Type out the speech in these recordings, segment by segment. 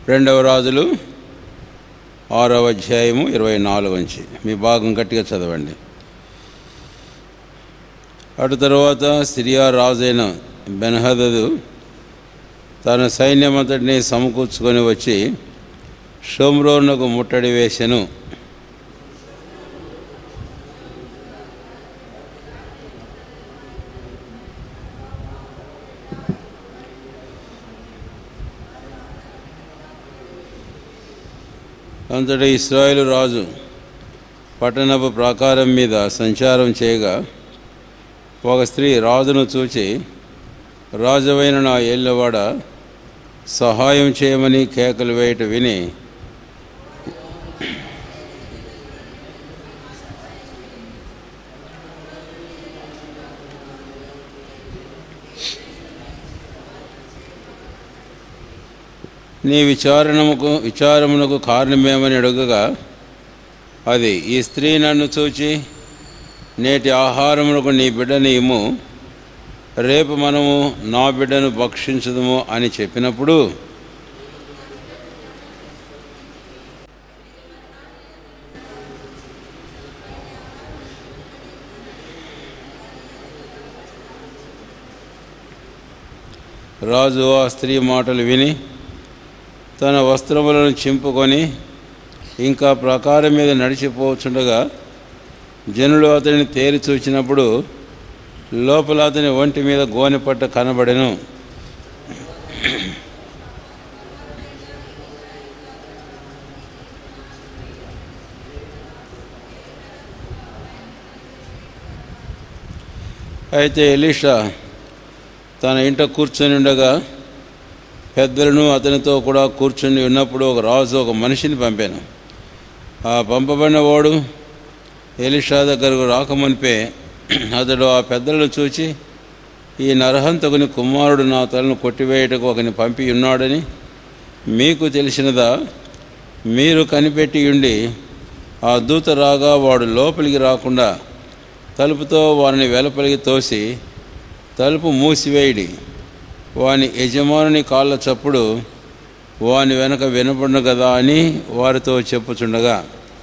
రెండవ రాజులు ఆరవ అధ్యాయము ఇరవై నాలుగు నుంచి మీ భాగం గట్టిగా చదవండి అటు తరువాత సిరియా రాజైన బెన్హదదు తన సైన్యమంతటిని సమకూర్చుకొని వచ్చి షోమ్రోనుకు ముట్టడి వేసెను అంతటి ఇస్రాయేలు రాజు పట్టణపు ప్రాకారం మీద సంచారం చేయగా ఒక స్త్రీ రాజును చూచి రాజువైన నా ఏళ్ళవాడ సహాయం చేయమని కేకలు వేయట విని నీ విచారణముకు విచారమునకు కారణమేమని అడుగగా అది ఈ స్త్రీ నన్ను చూచి నేటి ఆహారమునకు నీ బిడ్డని ఇమ్ము రేపు మనము నా బిడ్డను భక్షించదుము అని చెప్పినప్పుడు రాజు ఆ స్త్రీ మాటలు విని తన వస్త్రములను చింపుకొని ఇంకా ప్రకారం మీద నడిచిపోతుండగా జనులు అతనిని తేరి చూచినప్పుడు లోపల అతని ఒంటి మీద గోనెపట్ట కనబడెను అయితే ఎలీషా తన ఇంట కూర్చొని ఉండగా పెద్దలను అతనితో కూడా కూర్చొని ఉన్నప్పుడు ఒక రాజు ఒక మనిషిని పంపాను ఆ పంపబడిన వాడు ఎలిషా దగ్గరకు రాకమునిపే అతడు ఆ పెద్దలను చూచి ఈ నరహంతకుని కుమారుడు నా తలను కొట్టివేయటకు ఒకని పంపి ఉన్నాడని మీకు తెలిసినదా మీరు కనిపెట్టి ఉండి ఆ దూత రాగా వాడు లోపలికి రాకుండా తలుపుతో వారిని వెలపలికి తోసి తలుపు మూసివేయడి వాని యజమానుని కాళ్ళ చప్పుడు వాని వెనక వినపడిన కదా అని వారితో చెప్పుచుండగా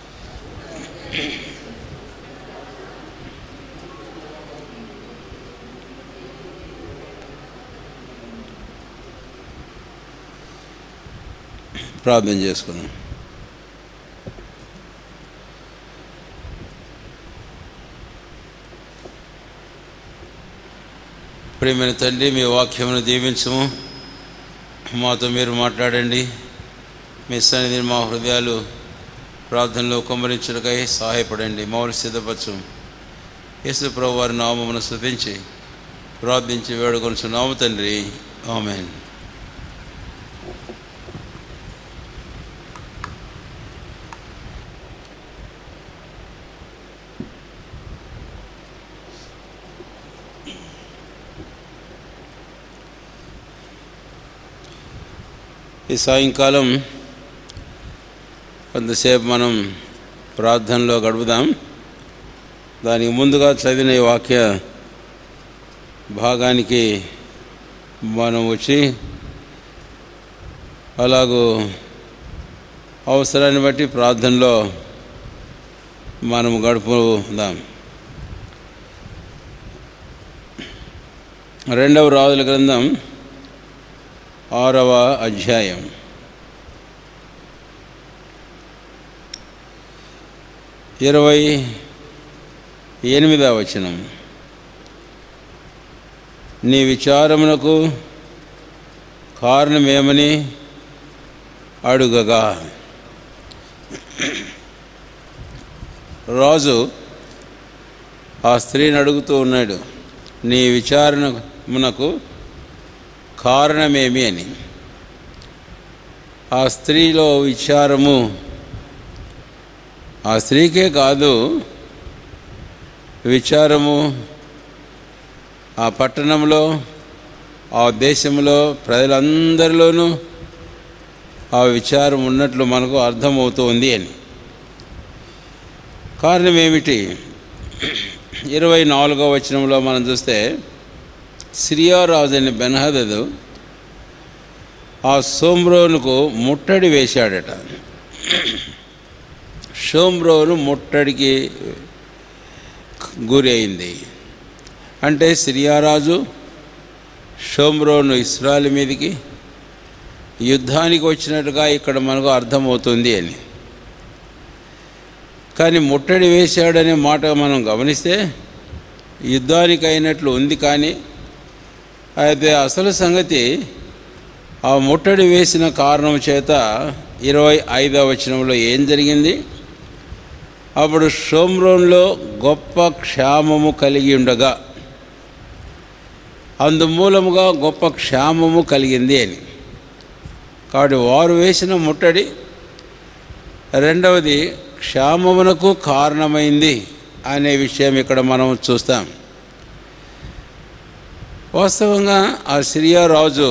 ప్రార్థన చేసుకున్నాం ప్రియమైన తండ్రి మీ వాక్యమును దీవించము మాతో మీరు మాట్లాడండి మీ సన్నిధిని మా హృదయాలు ప్రార్థనలో కుమ్మరించులకై సహాయపడండి మౌలు సిద్ధపరచు యేసు ప్రభు వారి నామమును స్థుతించి ప్రార్థించి వేడుకొనుచు నామ తండ్రి ఆమెన్ ఈ సాయంకాలం కొంతసేపు మనం ప్రార్థనలో గడుపుదాం దానికి ముందుగా చదివిన ఈ వాక్య భాగానికి మనం వచ్చి అలాగూ అవసరాన్ని బట్టి ప్రార్థనలో మనం గడుపుదాం రెండవ రాజుల గ్రంథం ఆరవ అధ్యాయం ఇరవై ఎనిమిదవ వచనం నీ విచారమునకు కారణమేమని అడుగగా రాజు ఆ స్త్రీని అడుగుతూ ఉన్నాడు నీ విచారణమునకు కారణమేమి అని ఆ స్త్రీలో విచారము ఆ స్త్రీకే కాదు విచారము ఆ పట్టణంలో ఆ దేశంలో ప్రజలందరిలోనూ ఆ విచారం ఉన్నట్లు మనకు అర్థమవుతోంది అని కారణం ఏమిటి ఇరవై నాలుగో వచనంలో మనం చూస్తే సిరియా రాజు అయిన బెన్హదదు ఆ సోమ్రోనుకు ముట్టడి వేశాడట షోమ్రోను ముట్టడికి గురి అయింది అంటే సిరియారాజు షోమ్రోను ఇస్రాయల్ మీదకి యుద్ధానికి వచ్చినట్టుగా ఇక్కడ మనకు అర్థమవుతుంది అని కానీ ముట్టడి వేశాడనే మాట మనం గమనిస్తే యుద్ధానికి అయినట్లు ఉంది కానీ అయితే అసలు సంగతి ఆ ముట్టడి వేసిన కారణం చేత ఇరవై ఐదవ వచనంలో ఏం జరిగింది అప్పుడు షోమ్రోన్లో గొప్ప క్షామము కలిగి ఉండగా అందుమూలముగా గొప్ప క్షామము కలిగింది అని కాబట్టి వారు వేసిన ముట్టడి రెండవది క్షామమునకు కారణమైంది అనే విషయం ఇక్కడ మనం చూస్తాం వాస్తవంగా ఆ సిరియా రాజు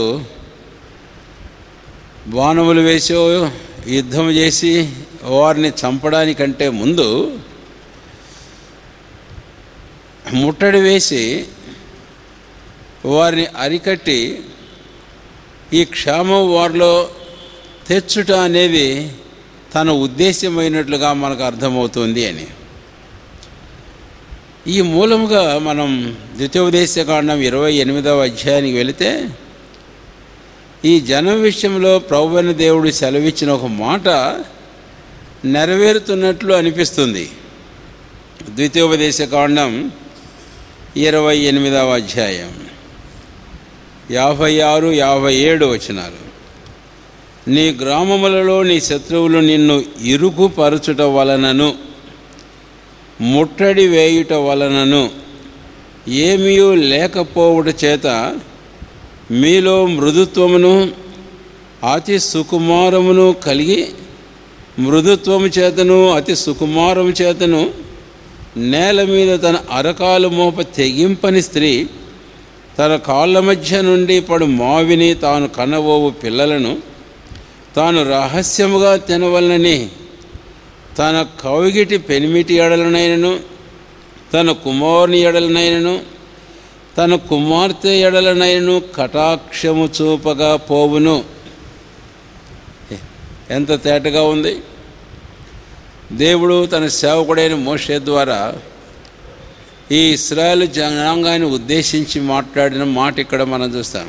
బాణములు వేసి యుద్ధం చేసి వారిని చంపడానికంటే ముందు ముట్టడి వేసి వారిని అరికట్టి ఈ క్షేమం వారిలో తెచ్చుట అనేది తన ఉద్దేశమైనట్లుగా మనకు అర్థమవుతుంది అని ఈ మూలముగా మనం ద్వితీయోపదేశకాండం ఇరవై ఎనిమిదవ అధ్యాయానికి వెళితే ఈ జనం విషయంలో ప్రభువైన దేవుడు సెలవిచ్చిన ఒక మాట నెరవేరుతున్నట్లు అనిపిస్తుంది ద్వితీయోపదేశకాండం ఇరవై ఎనిమిదవ అధ్యాయం యాభై ఆరు యాభై ఏడు వచనాలు నీ గ్రామములలో నీ శత్రువులు నిన్ను ఇరుకుపరచుట వలనను ముట్టడి వేయుట వలనను ఏమీ లేకపోవుట చేత మీలో మృదుత్వమును అతి సుకుమారమును కలిగి మృదుత్వము చేతను అతి సుకుమారము చేతను నేల మీద తన అరకాలు మోప తెగింపని స్త్రీ తన కాళ్ళ మధ్య నుండి పడు మావిని తాను కనబోవు పిల్లలను తాను రహస్యముగా తినవలనని తన కవిగిటి పెనిమిటి ఎడలనైనను తన కుమారుని ఎడలనైనను తన కుమార్తె ఎడలనైనను కటాక్షము చూపగా పోవును ఎంత తేటగా ఉంది దేవుడు తన సేవకుడైన మోషే ద్వారా ఈ ఇస్రాయల్ జనాంగాన్ని ఉద్దేశించి మాట్లాడిన మాట ఇక్కడ మనం చూస్తాం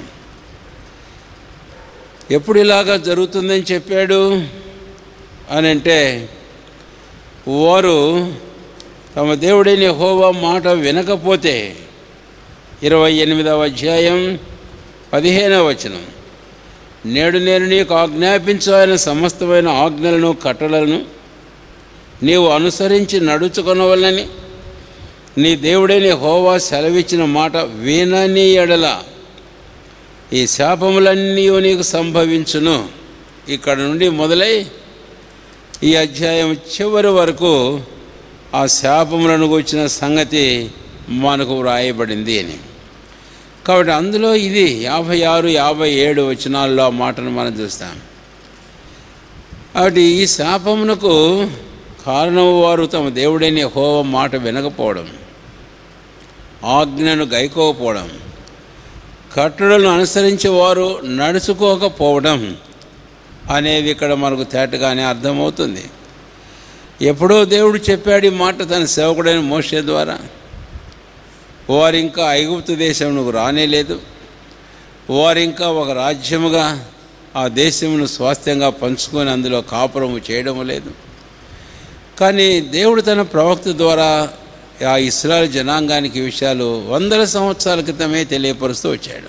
ఎప్పుడు ఇలాగా జరుగుతుందని చెప్పాడు అని అంటే వారు తమ దేవుడైన హోవా మాట వినకపోతే ఇరవై ఎనిమిదవ అధ్యాయం పదిహేనవ వచనం నేడు నేను నీకు ఆజ్ఞాపించాలని సమస్తమైన ఆజ్ఞలను కట్టలను నీవు అనుసరించి నడుచుకొనవలని నీ దేవుడైన హోవా సెలవిచ్చిన మాట వినని ఎడల ఈ శాపములన్నీ నీకు సంభవించును ఇక్కడ నుండి మొదలై ఈ అధ్యాయం చివరి వరకు ఆ శాపములను వచ్చిన సంగతి మనకు వ్రాయబడింది అని కాబట్టి అందులో ఇది యాభై ఆరు యాభై ఏడు వచనాల్లో ఆ మాటను మనం చూస్తాం కాబట్టి ఈ శాపమునకు కారణం వారు తమ దేవుడైన హోవ మాట వినకపోవడం ఆజ్ఞను గైకోకపోవడం కట్టడలను అనుసరించి వారు నడుచుకోకపోవడం అనేది ఇక్కడ మనకు తేటగానే అర్థమవుతుంది ఎప్పుడో దేవుడు చెప్పాడు ఈ మాట తన సేవకుడైన మోషే ద్వారా వారు ఇంకా ఐగుప్తు దేశంకు రానేలేదు వారు ఇంకా ఒక రాజ్యముగా ఆ దేశమును స్వాస్థ్యంగా పంచుకొని అందులో కాపురము చేయడము లేదు కానీ దేవుడు తన ప్రవక్త ద్వారా ఆ ఇస్రాయల్ జనాంగానికి ఈ విషయాలు వందల సంవత్సరాల క్రితమే తెలియపరుస్తూ వచ్చాడు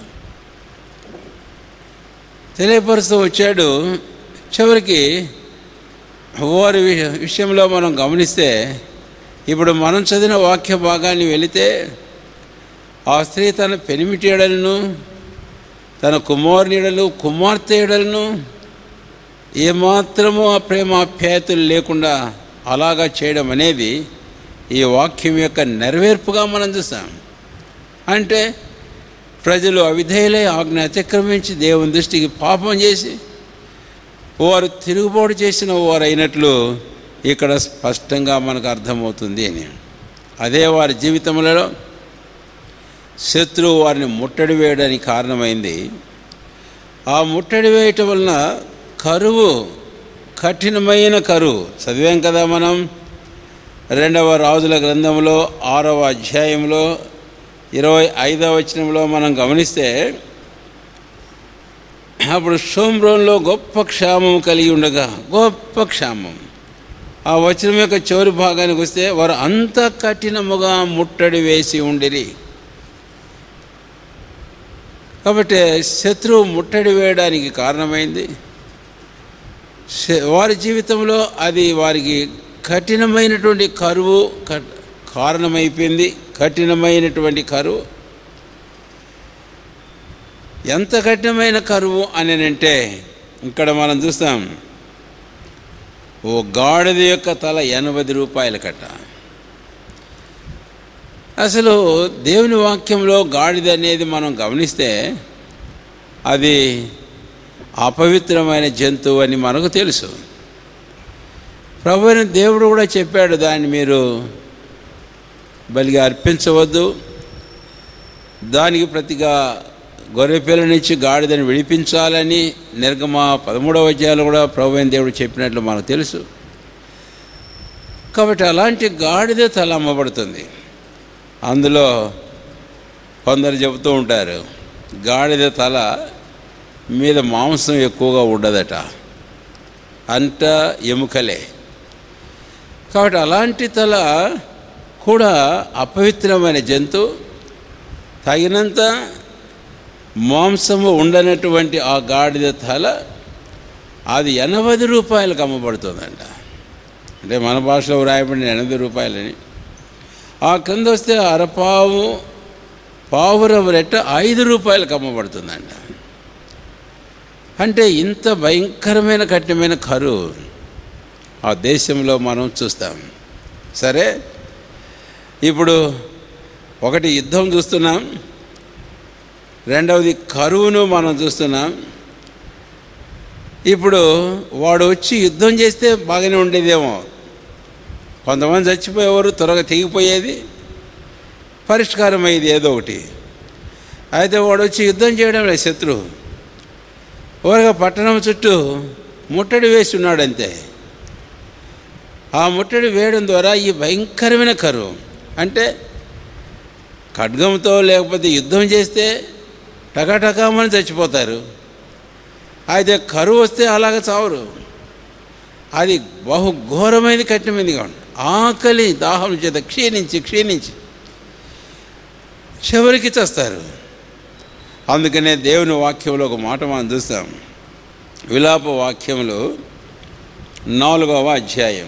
తెలియపరుస్తూ వచ్చాడు చివరికి వారి వి- విషయంలో మనం గమనిస్తే ఇప్పుడు మనం చదివిన వాక్య భాగాన్ని వెళితే ఆ స్త్రీ తన పెనిమిటి ఎడలను తన కుమారుని ఎడలు కుమార్తె ఎడలను ఏమాత్రము ఆ ప్రేమ ఆప్యాయతలు లేకుండా అలాగా చేయడం అనేది ఈ వాక్యం యొక్క నెరవేర్పుగా మనం చూస్తాం అంటే ప్రజలు అవిధేయులై ఆజ్ఞ అతిక్రమించి దేవుని దృష్టికి పాపం చేసి వారు తిరుగుబాటు చేసిన వారు అయినట్లు ఇక్కడ స్పష్టంగా మనకు అర్థమవుతుంది అని అదే వారి జీవితములలో శత్రువు వారిని ముట్టడి వేయడానికి కారణమైంది ఆ ముట్టడి వేయటం వలన కరువు కఠినమైన కరువు చదివాం కదా మనం రెండవ రాజుల గ్రంథంలో ఆరవ అధ్యాయంలో ఇరవై ఐదవ వచనంలో మనం గమనిస్తే అప్పుడు షోమ్రోన్లో గొప్ప క్షామం కలిగి ఉండగా గొప్ప క్షామం ఆ వచనం యొక్క చివరి భాగానికి వస్తే వారు అంత కఠినముగా ముట్టడి వేసి ఉండిరి కాబట్టి శత్రువు ముట్టడి వేయడానికి కారణమైంది శ- వారి జీవితంలో అది వారికి కఠినమైనటువంటి కరువు క- కారణమైపోయింది కఠినమైనటువంటి కరువు ఎంత కఠినమైన కరువు అని అంటే ఇక్కడ మనం చూస్తాం ఓ గాడిద యొక్క తల ఎనభై రూపాయల కట్ట అసలు దేవుని వాక్యంలో గాడిద అనేది మనం గమనిస్తే అది అపవిత్రమైన జంతువు అని మనకు తెలుసు ప్రభు అయిన దేవుడు కూడా చెప్పాడు దాన్ని మీరు బలిగా అర్పించవద్దు దానికి ప్రతిగా గొర్రెపిల్లనిచ్చి గాడిదని విడిపించాలని నిర్గమ పదమూడవ అధ్యాయులు కూడా ప్రభు అయిన దేవుడు చెప్పినట్లు మనకు తెలుసు కాబట్టి అలాంటి గాడిద తల అమ్మబడుతుంది అందులో కొందరు చెబుతూ ఉంటారు గాడిద తల మీద మాంసం ఎక్కువగా ఉండదట అంత ఎముకలే కాబట్టి అలాంటి తల కూడా అపవిత్రమైన జంతువు తగినంత మాంసము ఉండనటువంటి ఆ గాడిద తల అది ఎనభై రూపాయలకు అమ్మబడుతుందంట అంటే మన భాషలో వ్రాయబడిన ఎనభై రూపాయలని ఆ కింద వస్తే అరపావు పావురం రెట్ట ఐదు రూపాయలకు అమ్మబడుతుందంట అంటే ఇంత భయంకరమైన కఠినమైన కరువు ఆ దేశంలో మనం చూస్తాం సరే ఇప్పుడు ఒకటి యుద్ధం చూస్తున్నాం రెండవది కరువును మనం చూస్తున్నాం ఇప్పుడు వాడు వచ్చి యుద్ధం చేస్తే బాగానే ఉండేదేమో కొంతమంది చచ్చిపోయేవారు త్వరగా తెగిపోయేది పరిష్కారం అయ్యేది ఏదో ఒకటి అయితే వాడు వచ్చి యుద్ధం చేయడం లేదు శత్రువు ఊరగా పట్టణం చుట్టూ ముట్టడి వేసి ఉన్నాడు అంతే ఆ ముట్టడి వేయడం ద్వారా ఈ భయంకరమైన కరువు అంటే ఖడ్గంతో లేకపోతే యుద్ధం చేస్తే టకాటకామని చచ్చిపోతారు అయితే కరువు వస్తే అలాగ చావరు అది బహు ఘోరమైనది కఠినమైనదిగా ఉంది ఆకలి దాహం చేత క్షీణించి క్షీణించి చివరికి చస్తారు అందుకనే దేవుని వాక్యంలో ఒక మాట మనం చూస్తాం విలాప వాక్యములు నాలుగవ అధ్యాయం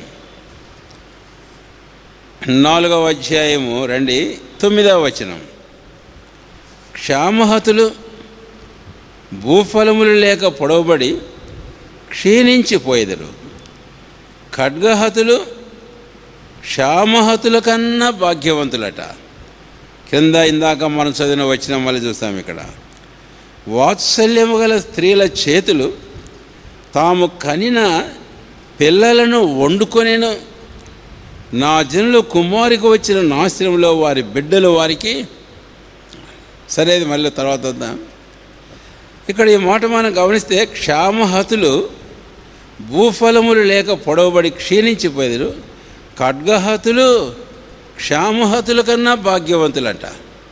నాలుగవ అధ్యాయము రండి తొమ్మిదవ వచనం క్షామహతులు భూఫలములు లేక పొడవబడి క్షీణించిపోయేదరు ఖడ్గహతులు క్షామహతుల కన్నా భాగ్యవంతులట కింద ఇందాక మనం చదివిన వచ్చిన మళ్ళీ చూస్తాం ఇక్కడ వాత్సల్యము గల స్త్రీల చేతులు తాము కనిన పిల్లలను వండుకొనేను నా జనులు కుమారికి వచ్చిన నాశనంలో వారి బిడ్డలు వారికి సరే ఇది మళ్ళీ తర్వాత వద్దాం ఇక్కడ ఈ మాట మనం గమనిస్తే క్షామహతులు భూఫలములు లేక పొడవబడి క్షీణించిపోయారు ఖడ్గహతులు క్షామహతుల కన్నా భాగ్యవంతులంట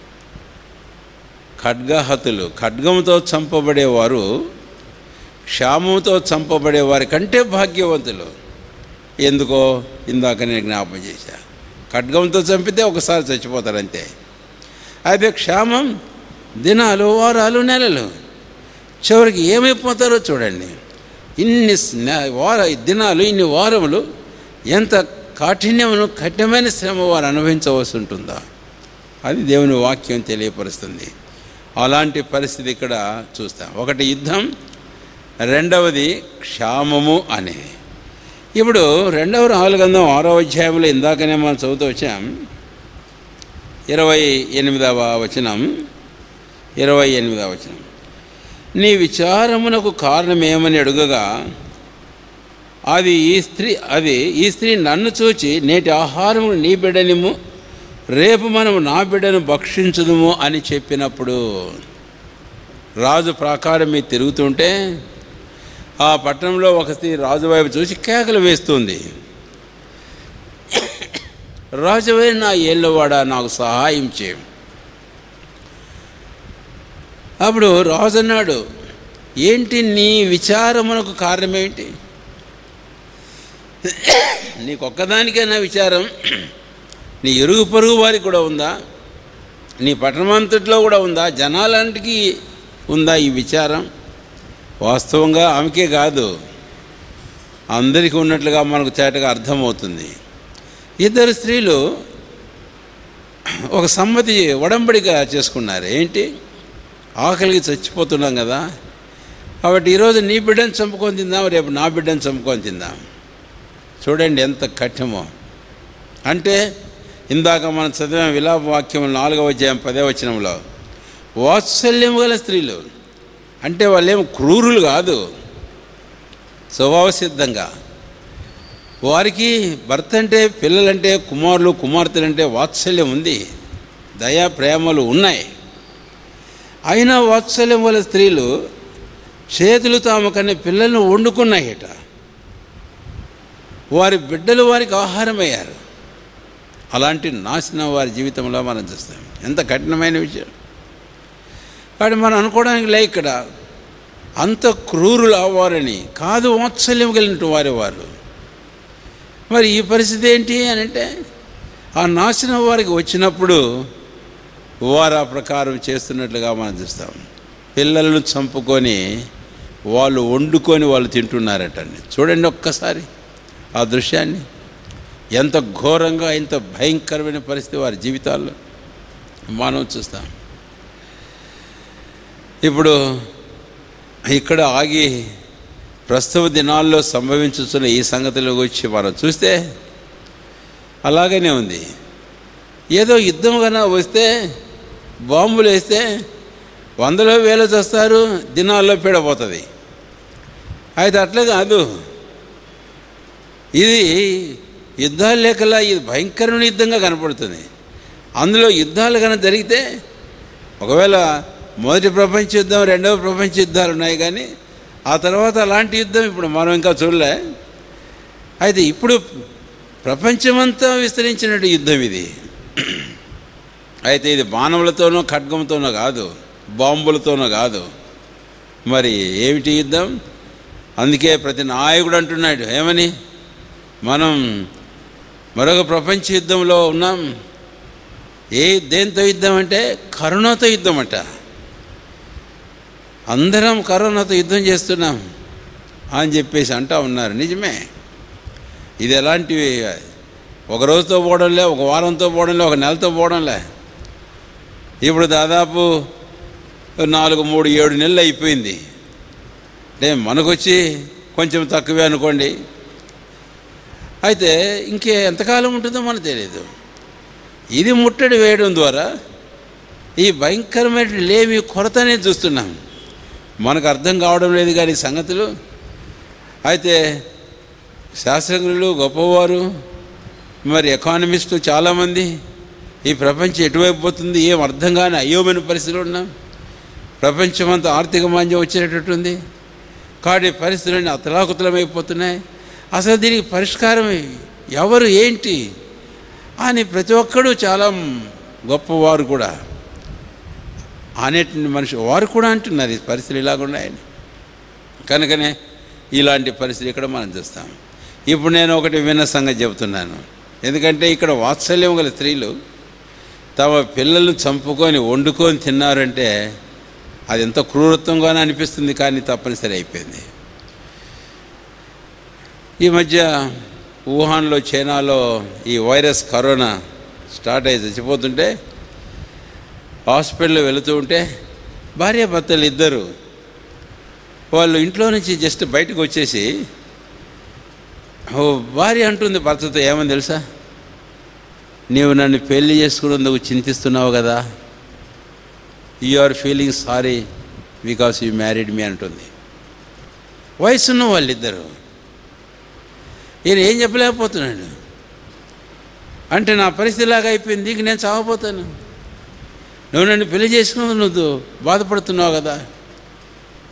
ఖడ్గహతులు ఖడ్గంతో చంపబడేవారు క్షామంతో చంపబడే వారి కంటే భాగ్యవంతులు ఎందుకో ఇందాక నేను జ్ఞాపకం చేశా ఖడ్గంతో చంపితే ఒకసారి చచ్చిపోతారు అంతే అయితే క్షామం దినాలు వారాలు నెలలు చివరికి ఏమైపోతారో చూడండి ఇన్ని స్న- వార దినాలు ఇన్ని వారములు ఎంత కాఠిన్యమును కఠినమైన శ్రమ వారు అనుభవించవలసి ఉంటుందా అది దేవుని వాక్యం తెలియపరుస్తుంది అలాంటి పరిస్థితి ఇక్కడ చూస్తాం ఒకటి యుద్ధం రెండవది క్షామము అనే ఇప్పుడు రెండవ రాహులగంధం ఆరో అధ్యాయంలో ఇందాకనే మనం చదువుతూ వచ్చాం ఇరవై ఎనిమిదవ వచనం ఇరవై ఎనిమిదవ వచనం నీ విచారమునకు కారణమేమని అడుగగా అది ఈ స్త్రీ అది ఈ స్త్రీ నన్ను చూచి నేటి ఆహారము నీ బిడ్డనిము రేపు మనము నా బిడ్డను భక్షించుదుము అని చెప్పినప్పుడు రాజు ప్రాకారం మీద తిరుగుతుంటే ఆ పట్టణంలో ఒక స్త్రీ రాజు వైపు చూసి కేకలు వేస్తుంది రాజువే నా ఏళ్ళవాడా నాకు సహాయం చేయం అప్పుడు రాజు అన్నాడు ఏంటి నీ విచారమునకు కారణం ఏంటి నీకొక్కదానికైనా విచారం నీ ఎరుగు పొరుగు వారికి కూడా ఉందా నీ పట్టణమంతట్లో కూడా ఉందా జనాలంటికి ఉందా ఈ విచారం వాస్తవంగా ఆమెకే కాదు అందరికీ ఉన్నట్లుగా మనకు తేటగా అర్థమవుతుంది ఇద్దరు స్త్రీలు ఒక సమ్మతి ఒడంబడిక చేసుకున్నారు ఏంటి ఆకలికి చచ్చిపోతున్నాం కదా కాబట్టి ఈరోజు నీ బిడ్డను చంపుకొని తిందాం రేపు నా బిడ్డను చంపుకొని తిందాం చూడండి ఎంత కఠినమో అంటే ఇందాక మనం చదివిన విలాప వాక్యం నాలుగవ అధ్యాయం పదే వచనంలో వాత్సల్యం గల స్త్రీలు అంటే వాళ్ళేం క్రూరులు కాదు స్వభావ సిద్ధంగా వారికి భర్త అంటే పిల్లలంటే కుమారులు కుమార్తెలంటే వాత్సల్యం ఉంది దయా ప్రేమలు ఉన్నాయి అయినా వాత్సల్యం గల స్త్రీలు చేతులు తాము కన్నా పిల్లలను వండుకున్నాయట వారి బిడ్డలు వారికి ఆహారమయ్యారు అలాంటి నాశనం వారి జీవితంలో మనం చూస్తాం ఎంత కఠినమైన విషయం కాబట్టి మనం అనుకోవడానికి లే ఇక్కడ అంత క్రూరులు అవ్వారని కాదు వాత్సల్యం కలిగిన వారి వారు మరి ఈ పరిస్థితి ఏంటి అని అంటే ఆ నాశనం వారికి వచ్చినప్పుడు వారు ఆ ప్రకారం చేస్తున్నట్లుగా మనం చూస్తాం పిల్లలను చంపుకొని వాళ్ళు వండుకొని వాళ్ళు తింటున్నారటండి చూడండి ఒక్కసారి ఆ దృశ్యాన్ని ఎంత ఘోరంగా ఎంత భయంకరమైన పరిస్థితి వారి జీవితాల్లో మనం చూస్తాం ఇప్పుడు ఇక్కడ ఆగి ప్రస్తుత దినాల్లో సంభవించుతున్న ఈ సంగతిలో గురించి మనం చూస్తే అలాగనే ఉంది ఏదో యుద్ధం కన్నా వస్తే బాంబులు వేస్తే వందలో వేలు చేస్తారు దినాల్లో పీడపోతుంది అయితే అట్లే కాదు ఇది యుద్ధాలు లేకలా ఇది భయంకరమైన యుద్ధంగా కనపడుతుంది అందులో యుద్ధాలు కనుక జరిగితే ఒకవేళ మొదటి ప్రపంచ యుద్ధం రెండవ ప్రపంచ యుద్ధాలు ఉన్నాయి కానీ ఆ తర్వాత అలాంటి యుద్ధం ఇప్పుడు మనం ఇంకా చూడలే అయితే ఇప్పుడు ప్రపంచమంతా విస్తరించినట్టు యుద్ధం ఇది అయితే ఇది బాణములతోనో ఖడ్గంతోనో కాదు బాంబులతోనో కాదు మరి ఏమిటి యుద్ధం అందుకే ప్రతి నాయకుడు అంటున్నాడు ఏమని మనం మరొక ప్రపంచ యుద్ధంలో ఉన్నాం ఏ దేంతో యుద్ధం అంటే కరోనాతో యుద్ధం అంట అందరం కరోనాతో యుద్ధం చేస్తున్నాం అని చెప్పేసి అంటా ఉన్నారు నిజమే ఇది ఎలాంటివి ఒక రోజుతో పోవడంలే ఒక వారంతో పోవడంలే ఒక నెలతో పోవడంలే ఇప్పుడు దాదాపు నాలుగు మూడు ఏడు నెలలు అయిపోయింది అంటే మనకొచ్చి కొంచెం తక్కువే అనుకోండి అయితే ఇంకే ఎంతకాలం ఉంటుందో మనకు తెలియదు ఇది ముట్టడి వేయడం ద్వారా ఈ భయంకరమైన లేమి కొరతనే చూస్తున్నాం మనకు అర్థం కావడం లేదు కానీ ఈ సంగతులు అయితే శాస్త్రజ్ఞులు గొప్పవారు మరి ఎకానమిస్టు చాలామంది ఈ ప్రపంచం ఎటువైపు పోతుంది ఏం అర్థం కాని అయోమైన పరిస్థితులు ఉన్నాం ప్రపంచమంతా ఆర్థిక మాంద్యం వచ్చేటట్టుంది కాబట్టి పరిస్థితులన్నీ అతలాకుతలమైపోతున్నాయి అసలు దీనికి పరిష్కారం ఎవరు ఏంటి అని ప్రతి ఒక్కడు చాలా గొప్పవారు కూడా అనేటువంటి మనిషి వారు కూడా అంటున్నారు ఈ పరిస్థితులు ఇలాగున్నాయని కనుకనే ఇలాంటి పరిస్థితి ఇక్కడ మనం చూస్తాం ఇప్పుడు నేను ఒకటి విన్న సంగతి చెబుతున్నాను ఎందుకంటే ఇక్కడ వాత్సల్యం గల స్త్రీలు తమ పిల్లలను చంపుకొని వండుకొని తిన్నారంటే అది ఎంత క్రూరత్వంగానే అనిపిస్తుంది కానీ తప్పనిసరి అయిపోయింది ఈ మధ్య వుహాన్లో చైనాలో ఈ వైరస్ కరోనా స్టార్ట్ అయ్యి చచ్చిపోతుంటే హాస్పిటల్ వెళుతూ ఉంటే భార్య భర్తలు ఇద్దరు వాళ్ళు ఇంట్లో నుంచి జస్ట్ బయటకు వచ్చేసి ఓ భార్య అంటుంది భర్తతో ఏమని తెలుసా నీవు నన్ను పెళ్లి చేసుకున్నందుకు చింతిస్తున్నావు కదా you are feeling sorry because you married me అంటుంది వయసున్న వాళ్ళిద్దరు ఈయన ఏం చెప్పలేకపోతున్నాడు అంటే నా పరిస్థితి లాగా అయిపోయింది ఇంక నేను చావపోతాను నువ్వు నన్ను పెళ్లి చేసుకున్నది నువ్వు బాధపడుతున్నావు కదా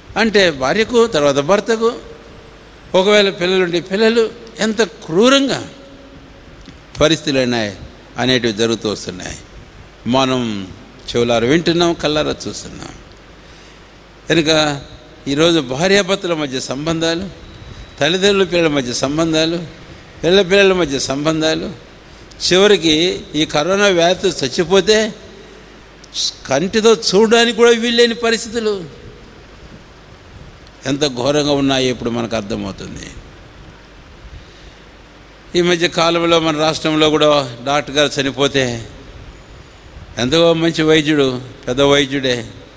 అంటే భార్యకు తర్వాత భర్తకు ఒకవేళ పిల్లలుంటే పిల్లలు ఎంత క్రూరంగా పరిస్థితులు ఉన్నాయి అనేటివి జరుగుతూ వస్తున్నాయి మనం చెవులారు వింటున్నాం కళ్ళారా చూస్తున్నాం కనుక ఈరోజు భార్యాభర్తల మధ్య సంబంధాలు తల్లిదండ్రుల పిల్లల మధ్య సంబంధాలు పిల్లల పిల్లల మధ్య సంబంధాలు చివరికి ఈ కరోనా వ్యాధితో చచ్చిపోతే కంటితో చూడడానికి కూడా వీల్లేని పరిస్థితులు ఎంత ఘోరంగా ఉన్నాయో ఇప్పుడు మనకు అర్థమవుతుంది ఈ మధ్య కాలంలో మన రాష్ట్రంలో కూడా డాక్టర్ గారు చనిపోతే ఎంతో మంచి వైద్యుడు పెద్ద వైద్యుడే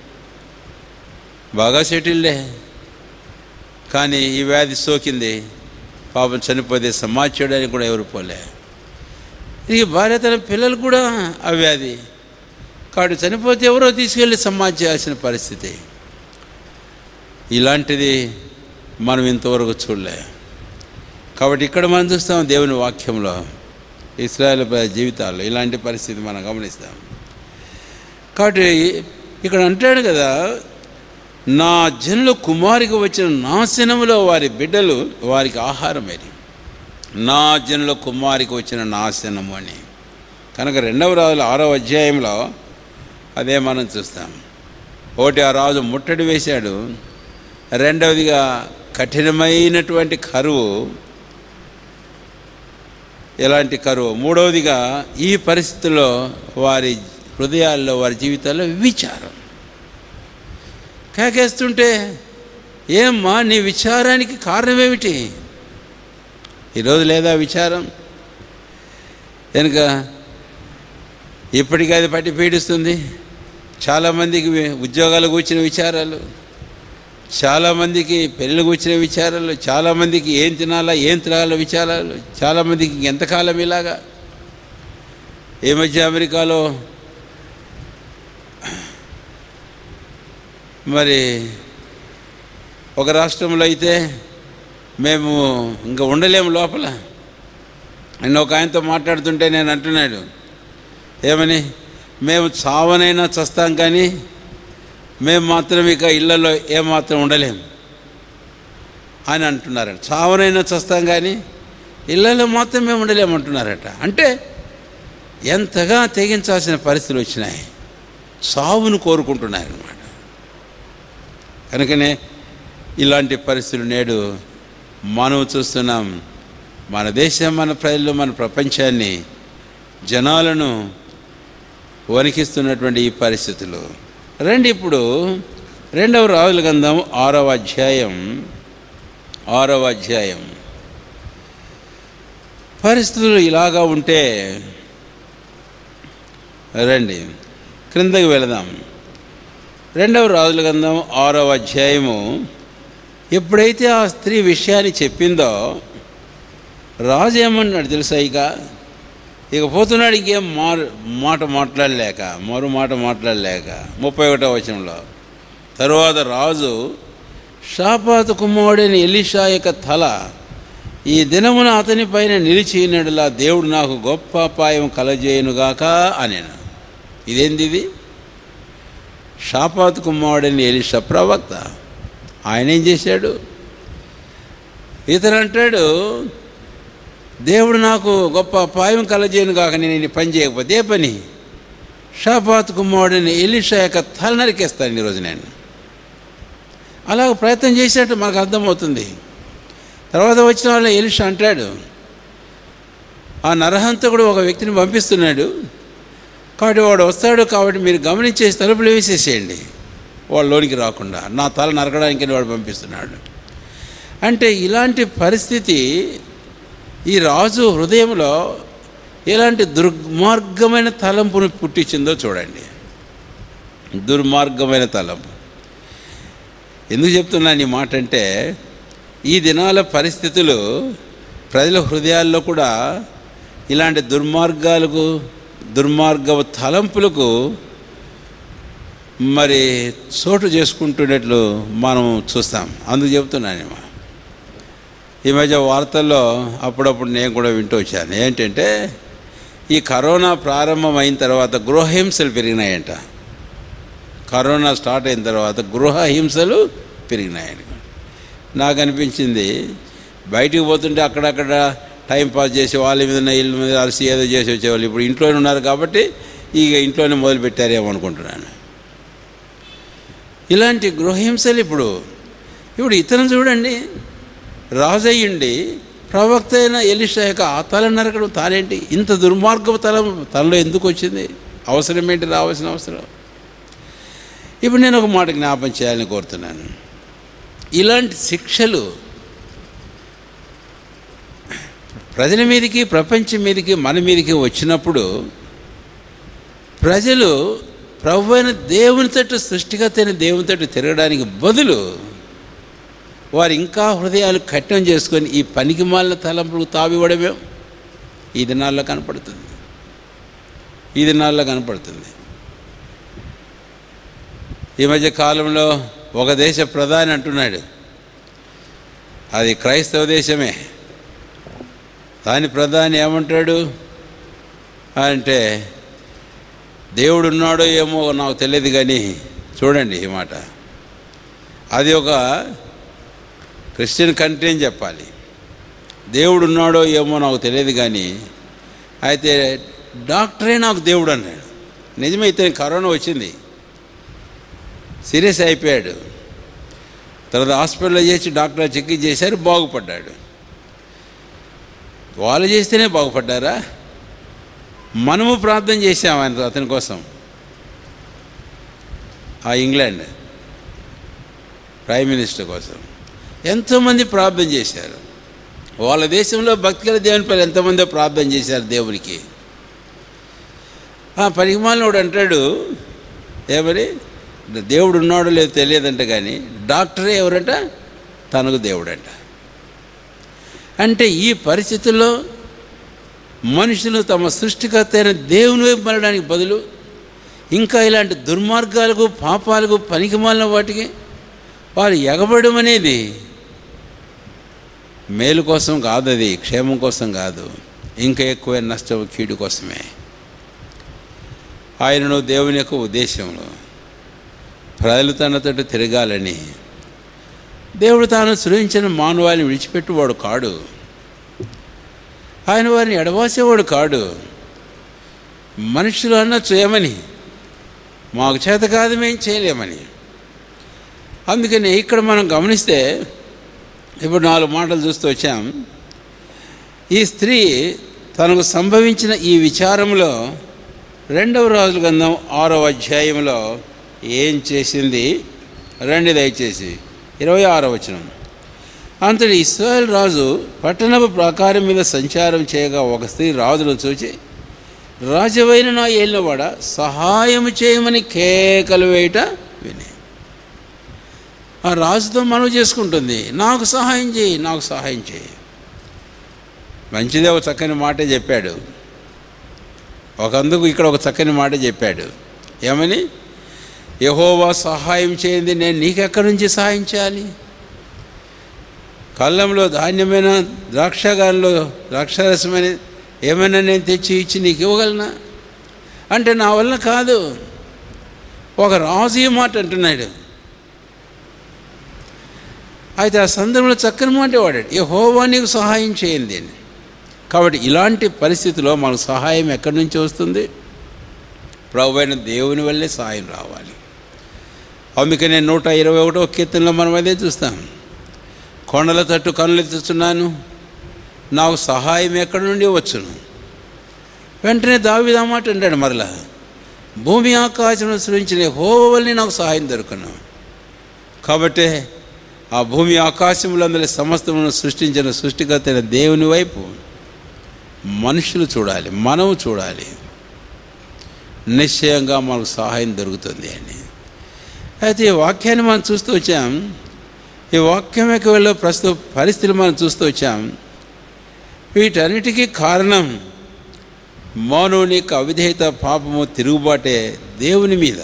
బాగా సెటిల్డే కానీ ఈ వ్యాధి సోకింది పాపం చనిపోతే సమాజ్ చేయడానికి కూడా ఎవరు పోలే ఇక భార్య తన పిల్లలు కూడా ఆ వ్యాధి కాబట్టి చనిపోతే ఎవరో తీసుకెళ్ళి సమాజ్ చేయాల్సిన పరిస్థితి ఇలాంటిది మనం ఇంతవరకు చూడలే కాబట్టి ఇక్కడ మనం చూస్తాం దేవుని వాక్యంలో ఇస్రాయల్ జీవితాల్లో ఇలాంటి పరిస్థితి మనం గమనిస్తాం కాబట్టి ఇక్కడ అంటాడు కదా నా జనుల కుమారికి వచ్చిన నాశనములో వారి బిడ్డలు వారికి ఆహారమేది నా జనుల కుమారికి వచ్చిన నాశనము అని కనుక రెండవ రాజుల ఆరో అధ్యాయంలో అదే మనం చూస్తాం ఒకటి ఆ రాజు ముట్టడి వేశాడు రెండవదిగా కఠినమైనటువంటి కరువు ఎలాంటి కరువు మూడవదిగా ఈ పరిస్థితుల్లో వారి హృదయాల్లో వారి జీవితాల్లో విచారం కేకేస్తుంటే ఏమ్మా నీ విచారానికి కారణం ఏమిటి ఈరోజు లేదా విచారం కనుక ఇప్పటికీ అది పట్టి పీడిస్తుంది చాలామందికి ఉద్యోగాలు కూర్చిన విచారాలు చాలామందికి పెళ్ళి కూర్చిన విచారాలు చాలామందికి ఏం తినాలా ఏం తినాలా విచారాలు చాలామందికి ఎంతకాలం ఇలాగా ఈ మధ్య అమెరికాలో మరి ఒక రాష్ట్రంలో అయితే మేము ఇంకా ఉండలేము లోపల నేను ఒక ఆయనతో మాట్లాడుతుంటే నేను అంటున్నాడు ఏమని మేము చావనైనా చస్తాం కానీ మేము మాత్రం ఇక ఇళ్లలో ఏమాత్రం ఉండలేం అని అంటున్నారట చావనైనా చస్తాం కానీ ఇళ్లలో మాత్రం మేము ఉండలేమంటున్నారట అంటే ఎంతగా తెగించాల్సిన పరిస్థితులు వచ్చినాయి సావును కోరుకుంటున్నారు అనమాట కనుకనే ఇలాంటి పరిస్థితులు నేడు మనం చూస్తున్నాం మన దేశం మన ప్రజలు మన ప్రపంచాన్ని జనాలను వణికిస్తున్నటువంటి ఈ పరిస్థితులు రండి ఇప్పుడు రెండవ రాజుల గంధం ఆరవ అధ్యాయం ఆరవ అధ్యాయం పరిస్థితులు ఇలాగా ఉంటే రండి క్రిందకి వెళదాం రెండవ రాజుల గంధం ఆరవ అధ్యాయము ఎప్పుడైతే ఆ స్త్రీ విషయాన్ని చెప్పిందో రాజు ఏమన్నాడు తెలుసా ఇక ఇక పోతున్నాడు ఇంకేం మారు మాట మాట్లాడలేక మరో మాట మాట్లాడలేక ముప్పై ఒకటో వచనంలో తరువాత రాజు షాపాతు కుమారుడైన ఎలిషా యొక్క తల ఈ దినమున అతని పైన నిలిచినడులా దేవుడు నాకు గొప్ప అపాయం కలజేయునుగాక అనేను ఇదేంది ఇది షాపాతు కుమారుడైన ఎలిషా ప్రవక్త ఆయన ఏం చేశాడు ఇతను అంటాడు దేవుడు నాకు గొప్ప అపాయం కలజేయను కాక నేను ఈ పని చేయకపోతే ఏ పని షాపాత్ కుమారుడిని ఎలిషా యొక్క తల నరికేస్తాను ఈరోజు నేను అలాగ ప్రయత్నం చేసినట్టు మనకు అర్థమవుతుంది తర్వాత వచ్చిన వాళ్ళు ఎలిషా అంటాడు ఆ నరహంతకుడు ఒక వ్యక్తిని పంపిస్తున్నాడు కాబట్టి వాడు వస్తాడు కాబట్టి మీరు గమనించేసి తలుపులు వేసేసేయండి వాడు లోనికి రాకుండా నా తల నరకడానికి వాడు పంపిస్తున్నాడు అంటే ఇలాంటి పరిస్థితి ఈ రాజు హృదయంలో ఎలాంటి దుర్మార్గమైన తలంపును పుట్టించిందో చూడండి దుర్మార్గమైన తలంపు ఎందుకు చెప్తున్నాను ఈ మాట అంటే ఈ దినాల పరిస్థితులు ప్రజల హృదయాల్లో కూడా ఇలాంటి దుర్మార్గాలకు దుర్మార్గ తలంపులకు మరి చోటు చేసుకుంటున్నట్లు మనం చూస్తాం అందుకు చెప్తున్నాను ఈ మధ్య వార్తల్లో అప్పుడప్పుడు నేను కూడా వింటూ వచ్చాను ఏంటంటే ఈ కరోనా ప్రారంభం అయిన తర్వాత గృహహింసలు పెరిగినాయంట కరోనా స్టార్ట్ అయిన తర్వాత గృహ హింసలు పెరిగినాయని నాకు అనిపించింది బయటికి పోతుంటే అక్కడక్కడ టైం పాస్ చేసి వాళ్ళ మీద ఇల్లు మీద అలసి ఏదో చేసి వచ్చేవాళ్ళు ఇప్పుడు ఇంట్లోనే ఉన్నారు కాబట్టి ఇక ఇంట్లోనే మొదలు పెట్టారేమో అనుకుంటున్నాను ఇలాంటి గృహహింసలు ఇప్పుడు ఇప్పుడు ఇతను చూడండి రాజు అయ్యుండి ప్రవక్త అయిన ఎలిషా యొక్క ఆ తల నరకడం తానేంటి ఇంత దుర్మార్గపు తలం తనలో ఎందుకు వచ్చింది అవసరం ఏంటి రావాల్సిన అవసరం ఇప్పుడు నేను ఒక మాట జ్ఞాపం చేయాలని కోరుతున్నాను ఇలాంటి శిక్షలు ప్రజల మీదకి ప్రపంచం మీదకి మన మీదకి వచ్చినప్పుడు ప్రజలు ప్రభు అయిన దేవుని తట్టు సృష్టిగత అయిన దేవుని తట్టు తిరగడానికి బదులు వారు ఇంకా హృదయాలు కఠినం చేసుకొని ఈ పనికి మాలిన తలంపులకు తావివ్వడమే ఈ దినాల్లో కనపడుతుంది ఈ దినాల్లో కనపడుతుంది ఈ మధ్య కాలంలో ఒక దేశ ప్రధాని అంటున్నాడు అది క్రైస్తవ దేశమే దాని ప్రధాని ఏమంటాడు అంటే దేవుడు ఉన్నాడో ఏమో నాకు తెలియదు కానీ చూడండి ఈ మాట అది ఒక క్రిస్టియన్ కంట్రీ అని చెప్పాలి దేవుడు ఉన్నాడో ఏమో నాకు తెలియదు కానీ అయితే డాక్టరే నాకు దేవుడు అన్నాడు నిజమైతే కరోనా వచ్చింది సీరియస్ అయిపోయాడు తర్వాత హాస్పిటల్లో చేసి డాక్టర్ చెక్ చేశారు బాగుపడ్డాడు వాళ్ళు చేస్తేనే బాగుపడ్డారా మనము ప్రార్థన చేసాం ఆయన అతని కోసం ఆ ఇంగ్లాండ్ ప్రైమ్ మినిస్టర్ కోసం ఎంతోమంది ప్రార్థన చేశారు వాళ్ళ దేశంలో భక్తిగల దేవుని పైన ఎంతమందో ప్రార్థన చేశారు దేవునికి ఆ పరిమాణోడు అంటాడు ఏమని దేవుడు ఉన్నాడో లేదో తెలియదంట కానీ డాక్టరే ఎవరంట తనకు దేవుడంట అంటే ఈ పరిస్థితుల్లో మనుషులు తమ సృష్టికర్త అయిన దేవుని వైపు మళ్ళడానికి బదులు ఇంకా ఇలాంటి దుర్మార్గాలకు పాపాలకు పనికిమాలిన వాటికి వారు ఎగబడడం అనేది మేలు కోసం కాదు అది క్షేమం కోసం కాదు ఇంకా ఎక్కువ నష్టం కీడు కోసమే ఆయనను దేవుని యొక్క ఉద్దేశంలో ప్రజలు తనతో తిరగాలని దేవుడు తాను సృజించిన మానవాళిని విడిచిపెట్టువాడు కాడు ఆయన వారిని ఎడవాసేవాడు కాడు మనుషులు అన్న చేయమని మాకు చేత కాదు మేము చేయలేమని అందుకని ఇక్కడ మనం గమనిస్తే ఇప్పుడు నాలుగు మాటలు చూస్తూ వచ్చాం ఈ స్త్రీ తనకు సంభవించిన ఈ విచారంలో రెండవ రాజుల గంధం ఆరో అధ్యాయంలో ఏం చేసింది రండి దయచేసి ఇరవై ఆరో వచనం అంతటి ఇస్రాయల్ రాజు పట్టణపు ప్రాకారం మీద సంచారం చేయగా ఒక స్త్రీ రాజును చూచి రాజవైన నా ఏలినవాడ సహాయం చేయమని కేకలు వేయట విని ఆ రాజుతో మనవి చేసుకుంటుంది నాకు సహాయం చేయి నాకు సహాయం చేయి మంచిదే ఒక చక్కని మాటే చెప్పాడు ఒకందుకు ఇక్కడ ఒక చక్కని మాట చెప్పాడు ఏమని యహోవా సహాయం చేయండి నేను నీకెక్కడి నుంచి సహాయం చేయాలి కళ్ళంలో ధాన్యమైన ద్రాక్షగారంలో ద్రాక్షరసమైన ఏమైనా నేను తెచ్చి ఇచ్చి నీకు ఇవ్వగలనా అంటే నా వల్ల కాదు ఒక రాజు ఈ మాట అంటున్నాడు అయితే ఆ సందర్భంలో చక్కని మాట వాడాడు యహోవా నీకు సహాయం చేయండి అని కాబట్టి ఇలాంటి పరిస్థితిలో మనకు సహాయం ఎక్కడి నుంచి వస్తుంది ప్రభు అయిన దేవుని వల్లే సహాయం రావాలి అందుకనే నూట ఇరవై ఒకటో కీర్తనలో మనం అదే చూస్తాం కొండల తట్టు కనులెత్తుతున్నాను నాకు సహాయం ఎక్కడి నుండి వచ్చును వెంటనే దావిదా మాట అంటాడు మరలా భూమి ఆకాశం సృష్టించిన హోవల్ని నాకు సహాయం దొరకను కాబట్టి ఆ భూమి ఆకాశములందరి సమస్తమును సృష్టించిన సృష్టికర్త అయిన దేవుని వైపు మనుషులు చూడాలి మనము చూడాలి నిశ్చయంగా మనకు సహాయం దొరుకుతుంది అని అయితే ఈ వాక్యాన్ని మనం చూస్తూ వచ్చాం ఈ వాక్యం యొక్క వెళ్ళే ప్రస్తుత పరిస్థితులు మనం చూస్తూ వచ్చాం వీటన్నిటికీ కారణం మానవుని యొక్క అవిధేయత పాపము తిరుగుబాటే దేవుని మీద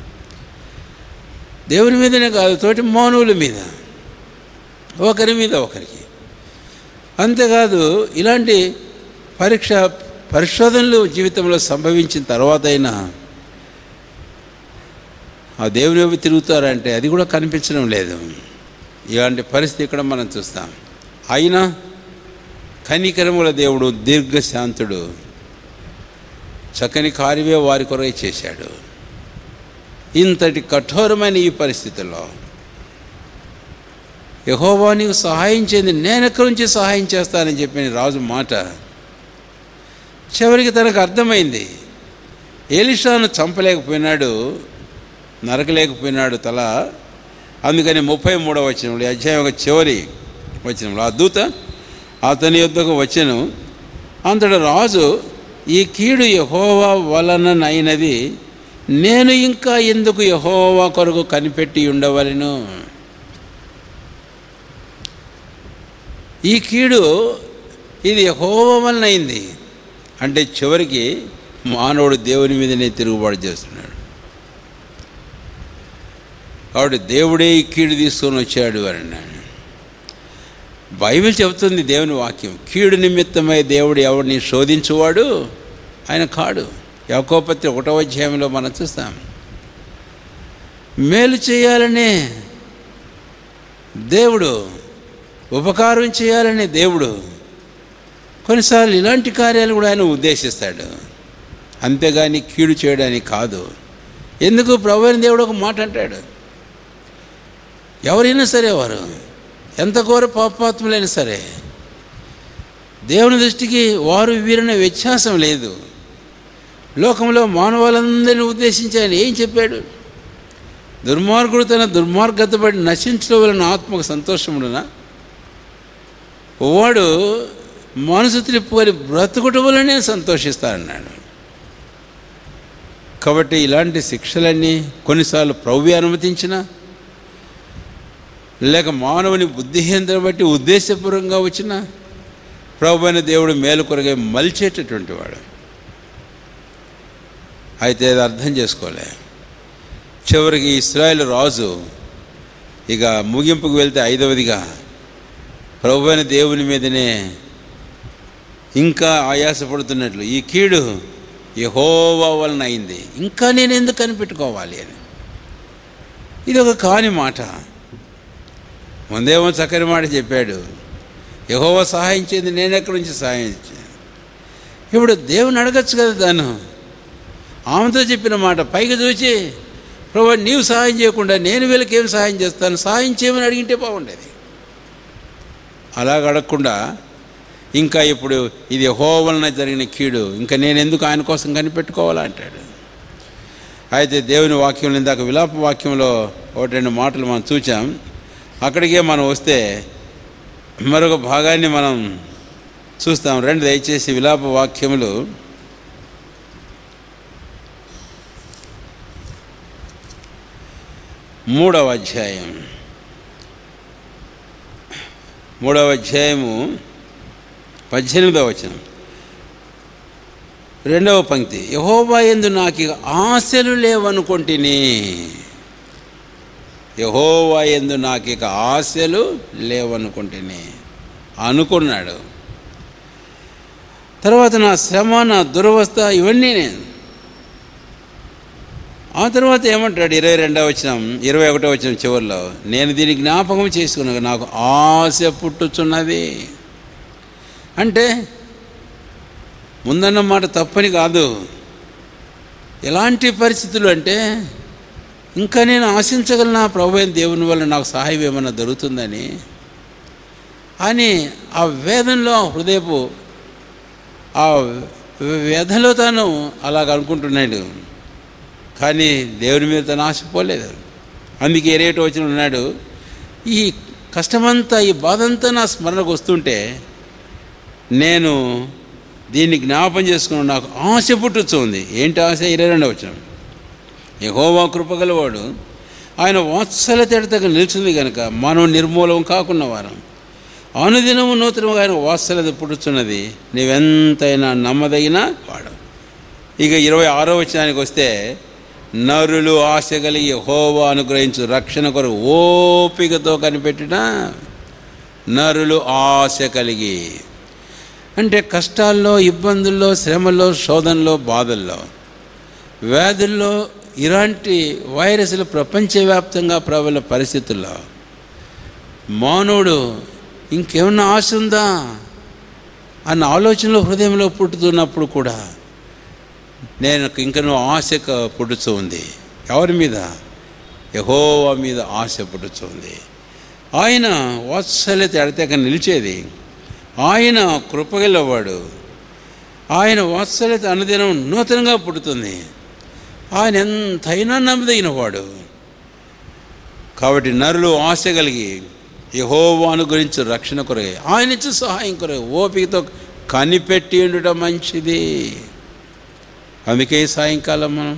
దేవుని మీదనే కాదు తోటి మానవుల మీద ఒకరి మీద ఒకరికి అంతేకాదు ఇలాంటి పరీక్ష పరిశోధనలు జీవితంలో సంభవించిన తర్వాత అయినా ఆ దేవుని వైపు తిరుగుతారంటే అది కూడా కనిపించడం లేదు ఇలాంటి పరిస్థితి ఇక్కడ మనం చూస్తాం అయినా కనికరముల దేవుడు దీర్ఘశాంతుడు చక్కని కార్యమే వారి కొరై చేశాడు ఇంతటి కఠోరమైన ఈ పరిస్థితుల్లో యహోవా నీకు సహాయం చేయండి నేను ఎక్కడి నుంచి సహాయం చేస్తానని చెప్పిన రాజు మాట చివరికి తనకు అర్థమైంది ఎలిషాను చంపలేకపోయినాడు నరకలేకపోయినాడు తల అందుకని ముప్పై మూడవ వచనంలో ఈ అధ్యాయం యొక్క చివరి వచనంలో ఆ దూత అతని యొద్దకు వచ్చెను అంతట రాజు ఈ కీడు యహోవా వలననైనది నేను ఇంకా ఎందుకు యహోవా కొరకు కనిపెట్టి ఉండవలను ఈ కీడు ఇది యహోవా వలన అయింది అంటే చివరికి మానవుడు దేవుని మీదనే తిరుగుబాటు చేస్తున్నాడు కాబట్టి దేవుడే ఈ కీడు తీసుకొని వచ్చాడు అని అన్నాడు బైబిల్ చెబుతుంది దేవుని వాక్యం కీడు నిమిత్తమై దేవుడు ఎవరిని శోధించువాడు ఆయన కాడు యాకోపత్రి ఒకటో అధ్యాయంలో మనం చూస్తాం మేలు చేయాలనే దేవుడు ఉపకారం చేయాలనే దేవుడు కొన్నిసార్లు ఇలాంటి కార్యాలు కూడా ఆయన ఉద్దేశిస్తాడు అంతేగాని కీడు చేయడానికి కాదు ఎందుకు ప్రభు దేవుడు ఒక మాట అంటాడు ఎవరైనా సరే వారు ఎంత ఘోర పాపాత్ములైనా సరే దేవుని దృష్టికి వారు వీరనే వ్యత్యాసం లేదు లోకంలో మానవాళ్ళందరినీ ఉద్దేశించి ఆయన ఏం చెప్పాడు దుర్మార్గుడు తన దుర్మార్గతపడి నశించడం వలన ఆత్మకు సంతోషముడునా వాడు మనసు త్రిప్పుకొని బ్రతుకుట వలనే సంతోషిస్తాడన్నాడు కాబట్టి ఇలాంటి శిక్షలన్నీ కొన్నిసార్లు ప్రవ్వి అనుమతించిన లేక మానవుని బుద్ధిహీనతను బట్టి ఉద్దేశపూర్వకంగా వచ్చిన ప్రభు అయిన దేవుడు మేలు కొరగా మలిచేటటువంటి వాడు అయితే అది అర్థం చేసుకోలే చివరికి ఇస్రాయేల్ రాజు ఇక ముగింపుకు వెళ్తే ఐదవదిగా ప్రభు అయిన దేవుని మీదనే ఇంకా ఆయాసపడుతున్నట్లు ఈ కీడు యహోవా వలన అయింది ఇంకా నేను ఎందుకు కనిపెట్టుకోవాలి అని ఇది ఒక కాని మాట ముందేమో చక్కని మాట చెప్పాడు యహోవా సహాయం చేయండి నేను ఎక్కడి నుంచి సహాయం చే ఇప్పుడు దేవుని అడగచ్చు కదా తను ఆమెతో చెప్పిన మాట పైకి చూసి ప్రభు నీవు సహాయం చేయకుండా నేను వీళ్ళకి ఏం సహాయం చేస్తాను సహాయం చేయమని అడిగింటే బాగుండేది అలాగ అడగకుండా ఇంకా ఇప్పుడు ఇది హో వలన జరిగిన కీడు ఇంకా నేను ఎందుకు ఆయన కోసం కనిపెట్టుకోవాలా అంటాడు అయితే దేవుని వాక్యం ఇందాక విలాప వాక్యంలో ఒకటి రెండు మాటలు మనం చూచాం అక్కడికే మనం వస్తే మరొక భాగాన్ని మనం చూస్తాం రండి దయచేసి విలాప వాక్యములు మూడవ అధ్యాయం మూడవ అధ్యాయము పద్దెనిమిదవ వచనం రెండవ పంక్తి యహోబా ఎందు నాకు ఇక ఆశలు లేవనుకుంటుని యహోవా ఎందు నాకు ఇక ఆశలు లేవనుకుంటుని అనుకున్నాడు తర్వాత నా శ్రమ నా దురవస్థ ఇవన్నీ నేను ఆ తర్వాత ఏమంటాడు ఇరవై రెండవ వచ్చిన ఇరవై ఒకటో వచ్చిన చివరిలో నేను దీన్ని జ్ఞాపకం చేసుకున్నాను నాకు ఆశ పుట్టుచున్నది అంటే ముందన్న మాట తప్పని కాదు ఎలాంటి పరిస్థితులు అంటే ఇంకా నేను ఆశించగలనా ప్రభు అయిన దేవుని వల్ల నాకు సహాయం ఏమన్నా దొరుకుతుందని అని ఆ వేదంలో ఆ హృదయపు ఆ వ్యధలో తాను అలాగ అనుకుంటున్నాడు కానీ దేవుని మీద తను ఆశపోలేదు అందుకే ఏరేటో వచ్చిన ఉన్నాడు ఈ కష్టమంతా ఈ బాధంతా నా స్మరణకు వస్తుంటే నేను దీన్ని జ్ఞాపం చేసుకుని నాకు ఆశ పుట్టుతుంది ఏంటి ఆశ ఇరవై రెండవ వచ్చిన యహోవా కృపగలవాడు ఆయన వాత్సల తెడతగా నిలిచింది కనుక మనం నిర్మూలం కాకున్న వారం అనుదినము నూతనముగా ఆయన వాత్సలత పుట్టుచున్నది నీవెంతైనా నమ్మదగిన వాడు ఇక ఇరవై ఆరో వచనానికి వస్తే నరులు ఆశ కలిగి హోవా అనుగ్రహించు రక్షణ కొరకు ఓపికతో కనిపెట్టిన నరులు ఆశ కలిగి అంటే కష్టాల్లో ఇబ్బందుల్లో శ్రమల్లో శోధనలో బాధల్లో వ్యాధుల్లో ఇలాంటి వైరస్లు ప్రపంచవ్యాప్తంగా ప్రబల పరిస్థితుల్లో మానవుడు ఇంకేమన్నా ఆశ ఉందా అన్న ఆలోచనలు హృదయంలో పుట్టుతున్నప్పుడు కూడా నేను ఇంకనూ ఆశ క- పుట్టుతూ ఉంది ఎవరి మీద యహోవా మీద ఆశ పుట్టుతూ ఉంది ఆయన వాత్సల్యత ఎడతెక నిలిచేది ఆయన కృపగలవాడు ఆయన వాత్సల్యత అనుదినం నూతనంగా పుట్టుతుంది ఆయన ఎంతైనా నమ్మదగినవాడు కాబట్టి నరులు ఆశ కలిగి యహోవాను గురించి రక్షణ కొరగే ఆయన ఇచ్చే సహాయం కొరగే ఓపికతో కనిపెట్టి ఉండటం మంచిది అందుకే ఈ సాయంకాలం మనం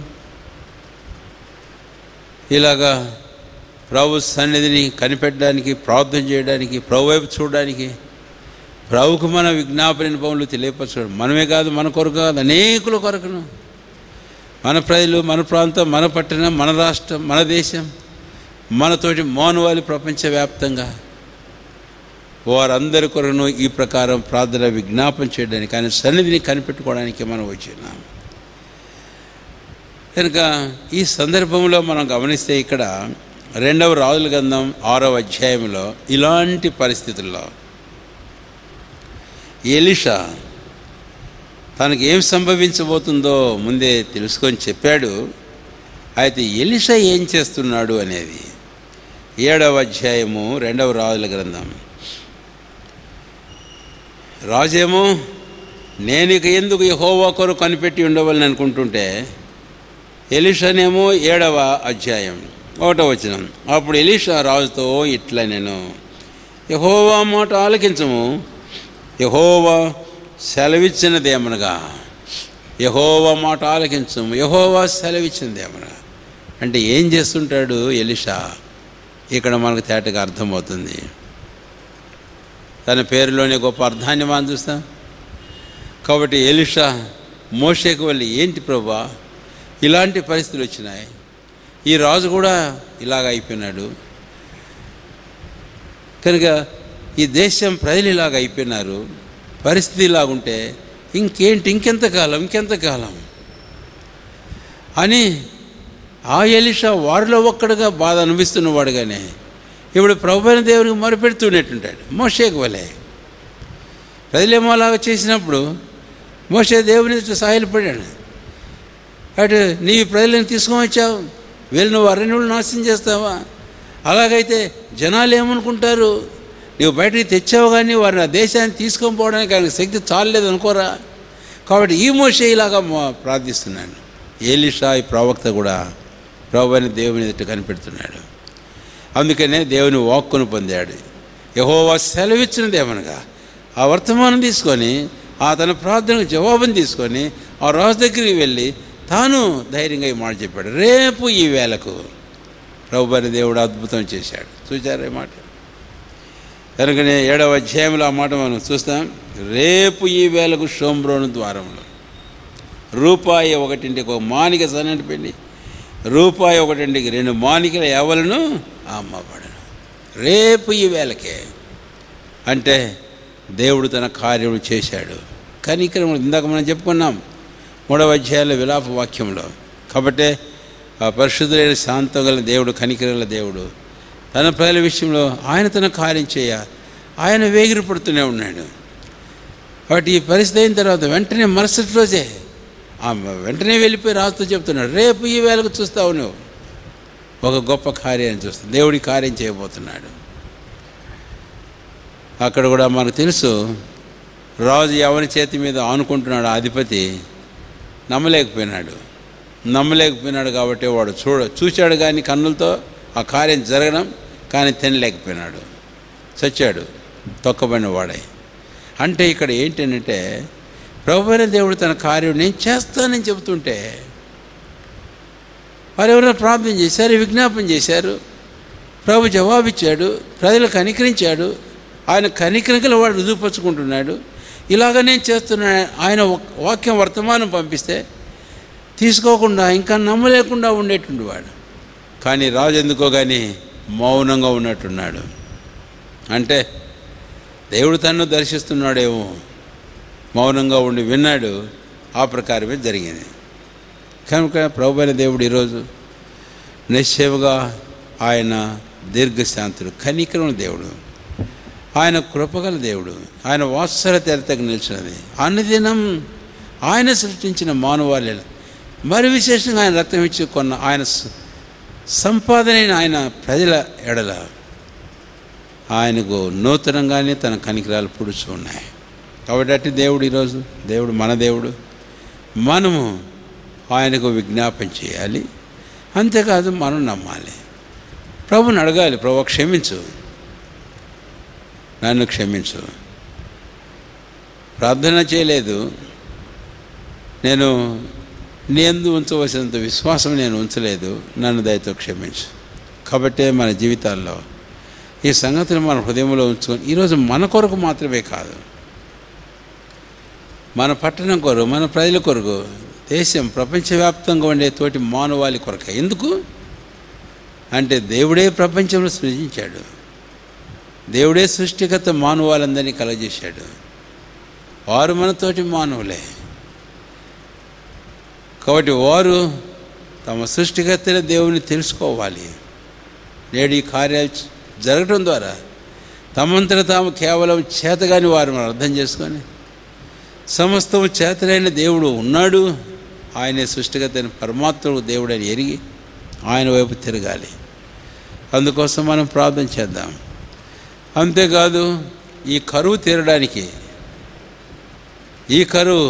ఇలాగా ప్రభు సన్నిధిని కనిపెట్టడానికి ప్రార్థన చేయడానికి ప్రభు వైపు చూడడానికి ప్రభుకు మన విజ్ఞాపన పనులు తెలియపరచడం మనమే కాదు మన కొరకు కాదు అనేకుల కొరకును మన ప్రజలు మన ప్రాంతం మన పట్టణం మన రాష్ట్రం మన దేశం మనతోటి మానవాళి ప్రపంచవ్యాప్తంగా వారందరి కొరకును ఈ ప్రకారం ప్రార్థన విజ్ఞాపన చేయడానికి ఆయన సన్నిధిని కనిపెట్టుకోవడానికి మనం వచ్చినాం కనుక ఈ సందర్భంలో మనం గమనిస్తే ఇక్కడ రెండవ రాజుల గంధం ఆరవ అధ్యాయంలో ఇలాంటి పరిస్థితుల్లో ఎలిషా తనకి ఏం సంభవించబోతుందో ముందే తెలుసుకొని చెప్పాడు అయితే ఎలిషా ఏం చేస్తున్నాడు అనేది ఏడవ అధ్యాయము రెండవ రాజుల గ్రంథం రాజేమో నేను ఇక ఎందుకు యెహోవా కొరకు కనిపెట్టి ఉండవాలని అనుకుంటుంటే ఎలిషానేమో ఏడవ అధ్యాయం ఒకటో వచనం అప్పుడు ఎలీషా రాజుతో ఇట్లా నేను యహోవా మాట ఆలకించము యహోవా సెలవిచ్చినదేమనగా యహోవా మాట ఆలకించము యహోవా సెలవిచ్చినదేమనగా అంటే ఏం చేస్తుంటాడు ఎలిషా ఇక్కడ మనకు తేటగా అర్థమవుతుంది తన పేరులోనే గొప్ప అర్థాన్ని మనం చూస్తాం కాబట్టి ఎలిషా మోషేకు వెళ్ళి ఏంటి ప్రభా ఇలాంటి పరిస్థితులు వచ్చినాయి ఈ రాజు కూడా ఇలాగ అయిపోయినాడు కనుక ఈ దేశం ప్రజలు ఇలాగ అయిపోయినారు పరిస్థితి ఇలాగుంటే ఇంకేంటి ఇంకెంతకాలం ఇంకెంతకాలం అని ఆ ఎలిషా వారిలో ఒక్కడుగా బాధ అనిపిస్తున్నవాడుగానే ఇప్పుడు ప్రభుత్వ దేవునికి మొరపెడుతున్నట్టుంటాడు మోషేకు వలే ప్రజలేమో అలాగ చేసినప్పుడు మోషే దేవుని సాయలపడాడు అటు నీ ప్రజలను తీసుకొని వచ్చావు వీళ్ళు నువ్వు అరణ్యులు నాశనం చేస్తావా అలాగైతే జనాలు ఏమనుకుంటారు నువ్వు బయటికి తెచ్చావు కానీ వారిని ఆ దేశాన్ని తీసుకొని పోవడానికి ఆయనకు శక్తి చాలలేదు అనుకోరా కాబట్టి ఈ మోషే ఇలాగా మో- ప్రార్థిస్తున్నాడు ఏలిషా ఈ ప్రవక్త కూడా ప్రభు అని దేవుని ఎదుట కనిపెడుతున్నాడు అందుకనే దేవుని వాక్కును పొందాడు యహోవా సెలవిచ్చినది ఏమనగా ఆ వర్తమానం తీసుకొని ఆ తన ప్రార్థనకు జవాబుని తీసుకొని ఆ రాజు దగ్గరికి వెళ్ళి తాను ధైర్యంగా ఈ మాట చెప్పాడు రేపు ఈ వేళకు ప్రభు అని దేవుడు అద్భుతం చేశాడు చూచారా ఈ మాట కనుకనే ఏడవ అధ్యాయంలో ఆ మాట మనం చూస్తాం రేపు ఈ వేళకు షోమ్రోను ద్వారంలో రూపాయి ఒకటింటికి ఒక మానిక సన్నటి పిండి రూపాయి ఒకటింటికి రెండు మానికల ఎవలను అమ్మబడను రేపు ఈ వేళకే అంటే దేవుడు తన కార్యము చేశాడు కనికరము ఇందాక మనం చెప్పుకున్నాం మూడవ అధ్యాయంలో విలాప వాక్యంలో కాబట్టే ఆ పరిశుద్ధులైన శాంతం గల దేవుడు కనికరల దేవుడు తన ప్రజల విషయంలో ఆయన తన కార్యం చేయ ఆయన వేగిరపడుతూనే ఉన్నాడు కాబట్టి ఈ పరిస్థితి అయిన తర్వాత వెంటనే మరుసటి రోజే ఆ వెంటనే వెళ్ళిపోయి రాజుతో చెప్తున్నాడు రేపు ఈ వేళకు చూస్తావు నువ్వు ఒక గొప్ప కార్యాన్ని చూస్తావు దేవుడి కార్యం చేయబోతున్నాడు అక్కడ కూడా మనకు తెలుసు రాజు ఎవరి చేతి మీద ఆనుకుంటున్నాడు ఆ అధిపతి నమ్మలేకపోయినాడు నమ్మలేకపోయినాడు కాబట్టి వాడు చూడ చూశాడు కానీ కన్నులతో ఆ కార్యం జరగడం కానీ తినలేకపోయినాడు చచ్చాడు తొక్కబడిన వాడై అంటే ఇక్కడ ఏంటంటే ప్రభువైన దేవుడు తన కార్యం నేను చేస్తానని చెబుతుంటే వారు ఎవరైనా ప్రార్థన చేశారు విజ్ఞాపన చేశారు ప్రభు జవాబిచ్చాడు ప్రజలు కనికరించాడు ఆయన కనికరికల వాడు రుజువుపరుచుకుంటున్నాడు ఇలాగ నేను చేస్తున్నా ఆయన ఒక- వాక్యం వర్తమానం పంపిస్తే తీసుకోకుండా ఇంకా నమ్మలేకుండా ఉండేటువంటి వాడు కానీ రాజు ఎందుకో కానీ మౌనంగా ఉన్నట్టున్నాడు అంటే దేవుడు తన్ను దర్శిస్తున్నాడేమో మౌనంగా ఉండి విన్నాడు ఆ ప్రకారమే జరిగింది కనుక ప్రభువైన దేవుడు ఈరోజు నిశ్చయముగా ఆయన దీర్ఘశాంతుడు కనికరం దేవుడు ఆయన కృపగల దేవుడు ఆయన వాత్సల తెరతకు నిలిచినది అనుదినం ఆయన సృష్టించిన మానవాళి మరి విశేషంగా ఆయన రక్తం ఇచ్చి కొన్న ఆయన స- సంపాదనైన ఆయన ప్రజల ఎడల ఆయనకు నూతనంగానే తన కనికరాలు పుడుచు ఉన్నాయి కాబట్టి అట్టి దేవుడు ఈరోజు దేవుడు మన దేవుడు మనము ఆయనకు విజ్ఞాపన చేయాలి అంతేకాదు మనం నమ్మాలి ప్రభుని అడగాలి ప్రభు క్షమించు నన్ను క్షమించు ప్రార్థన చేయలేదు నేను నీ ఎందు ఉంచవలసినంత విశ్వాసం నేను ఉంచలేదు నన్ను దయతో క్షమించు కాబట్టే మన జీవితాల్లో ఈ సంగతిని మన హృదయంలో ఉంచుకొని ఈరోజు మన కొరకు మాత్రమే కాదు మన పట్టణం కొరకు మన ప్రజల కొరకు దేశం ప్రపంచవ్యాప్తంగా ఉండే తోటి మానవాళి కొరకు ఎందుకు అంటే దేవుడే ప్రపంచంలో సృజించాడు దేవుడే సృష్టిగత మానవాళ్ళందరినీ కలగజేశాడు వారు మనతోటి మానవులే కాబట్టి వారు తమ సృష్టికర్తైన దేవుని తెలుసుకోవాలి నేడు ఈ కార్యాలు చ- జరగటం ద్వారా తమంతట తాము కేవలం చేతగాని వారు మనం అర్థం చేసుకొని సమస్తము చేతనైన దేవుడు ఉన్నాడు ఆయనే సృష్టిగతైన పరమాత్ముడు దేవుడు అని ఎరిగి ఆయన వైపు తిరగాలి అందుకోసం మనం ప్రార్థన చేద్దాం అంతేకాదు ఈ కరువు తీరడానికి ఈ కరువు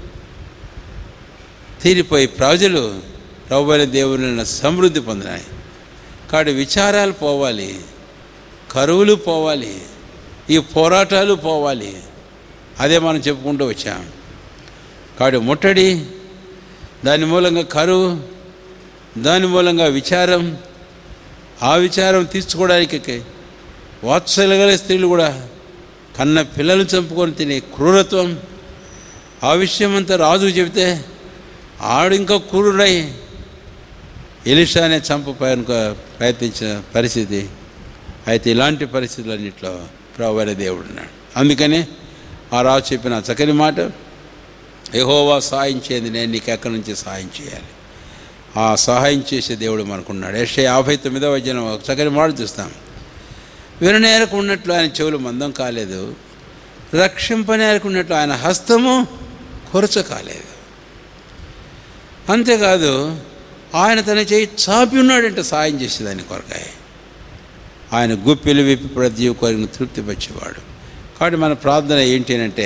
తీరిపోయి ప్రజలు ప్రభువైన దేవుని సమృద్ధి పొందినాయి కాడి విచారాలు పోవాలి కరువులు పోవాలి ఈ పోరాటాలు పోవాలి అదే మనం చెప్పుకుంటూ వచ్చాం కాడి ముట్టడి దాని మూలంగా కరువు దాని మూలంగా విచారం ఆ విచారం తీర్చుకోవడానికి వాత్సల్యగల స్త్రీలు కూడా కన్న పిల్లలు చంపుకొని తినే క్రూరత్వం ఆ విషయం అంతా రాజుకు చెబితే ఆడు ఇంకా క్రూరుడై ఎలిషానే చంపపోయాను ప్రయత్నించిన పరిస్థితి అయితే ఇలాంటి పరిస్థితులన్నింటిలో ప్రభువైన దేవుడు ఉన్నాడు అందుకని ఆ రాజు చెప్పిన ఆ చక్కని మాట యెహోవా సాయం చేయండి నేను నీకు ఎక్కడి నుంచి సాయం చేయాలి ఆ సహాయం చేసే దేవుడు మనకున్నాడు యెషయా యాభై తొమ్మిదవ వచనం ఒక చక్కని మాట చూస్తాం విననేరకు ఉన్నట్లు ఆయన చెవులు మందం కాలేదు రక్షింపనేరకు ఉన్నట్లు ఆయన హస్తము కొరచ కాలేదు అంతేకాదు ఆయన తన చేయి చాపి ఉన్నాడంటే సాయం చేసేదాని కొరకాయ ఆయన గుప్పిలు విప్పి ప్రతి కొరిని తృప్తిపరిచేవాడు కాబట్టి మన ప్రార్థన ఏంటి అంటే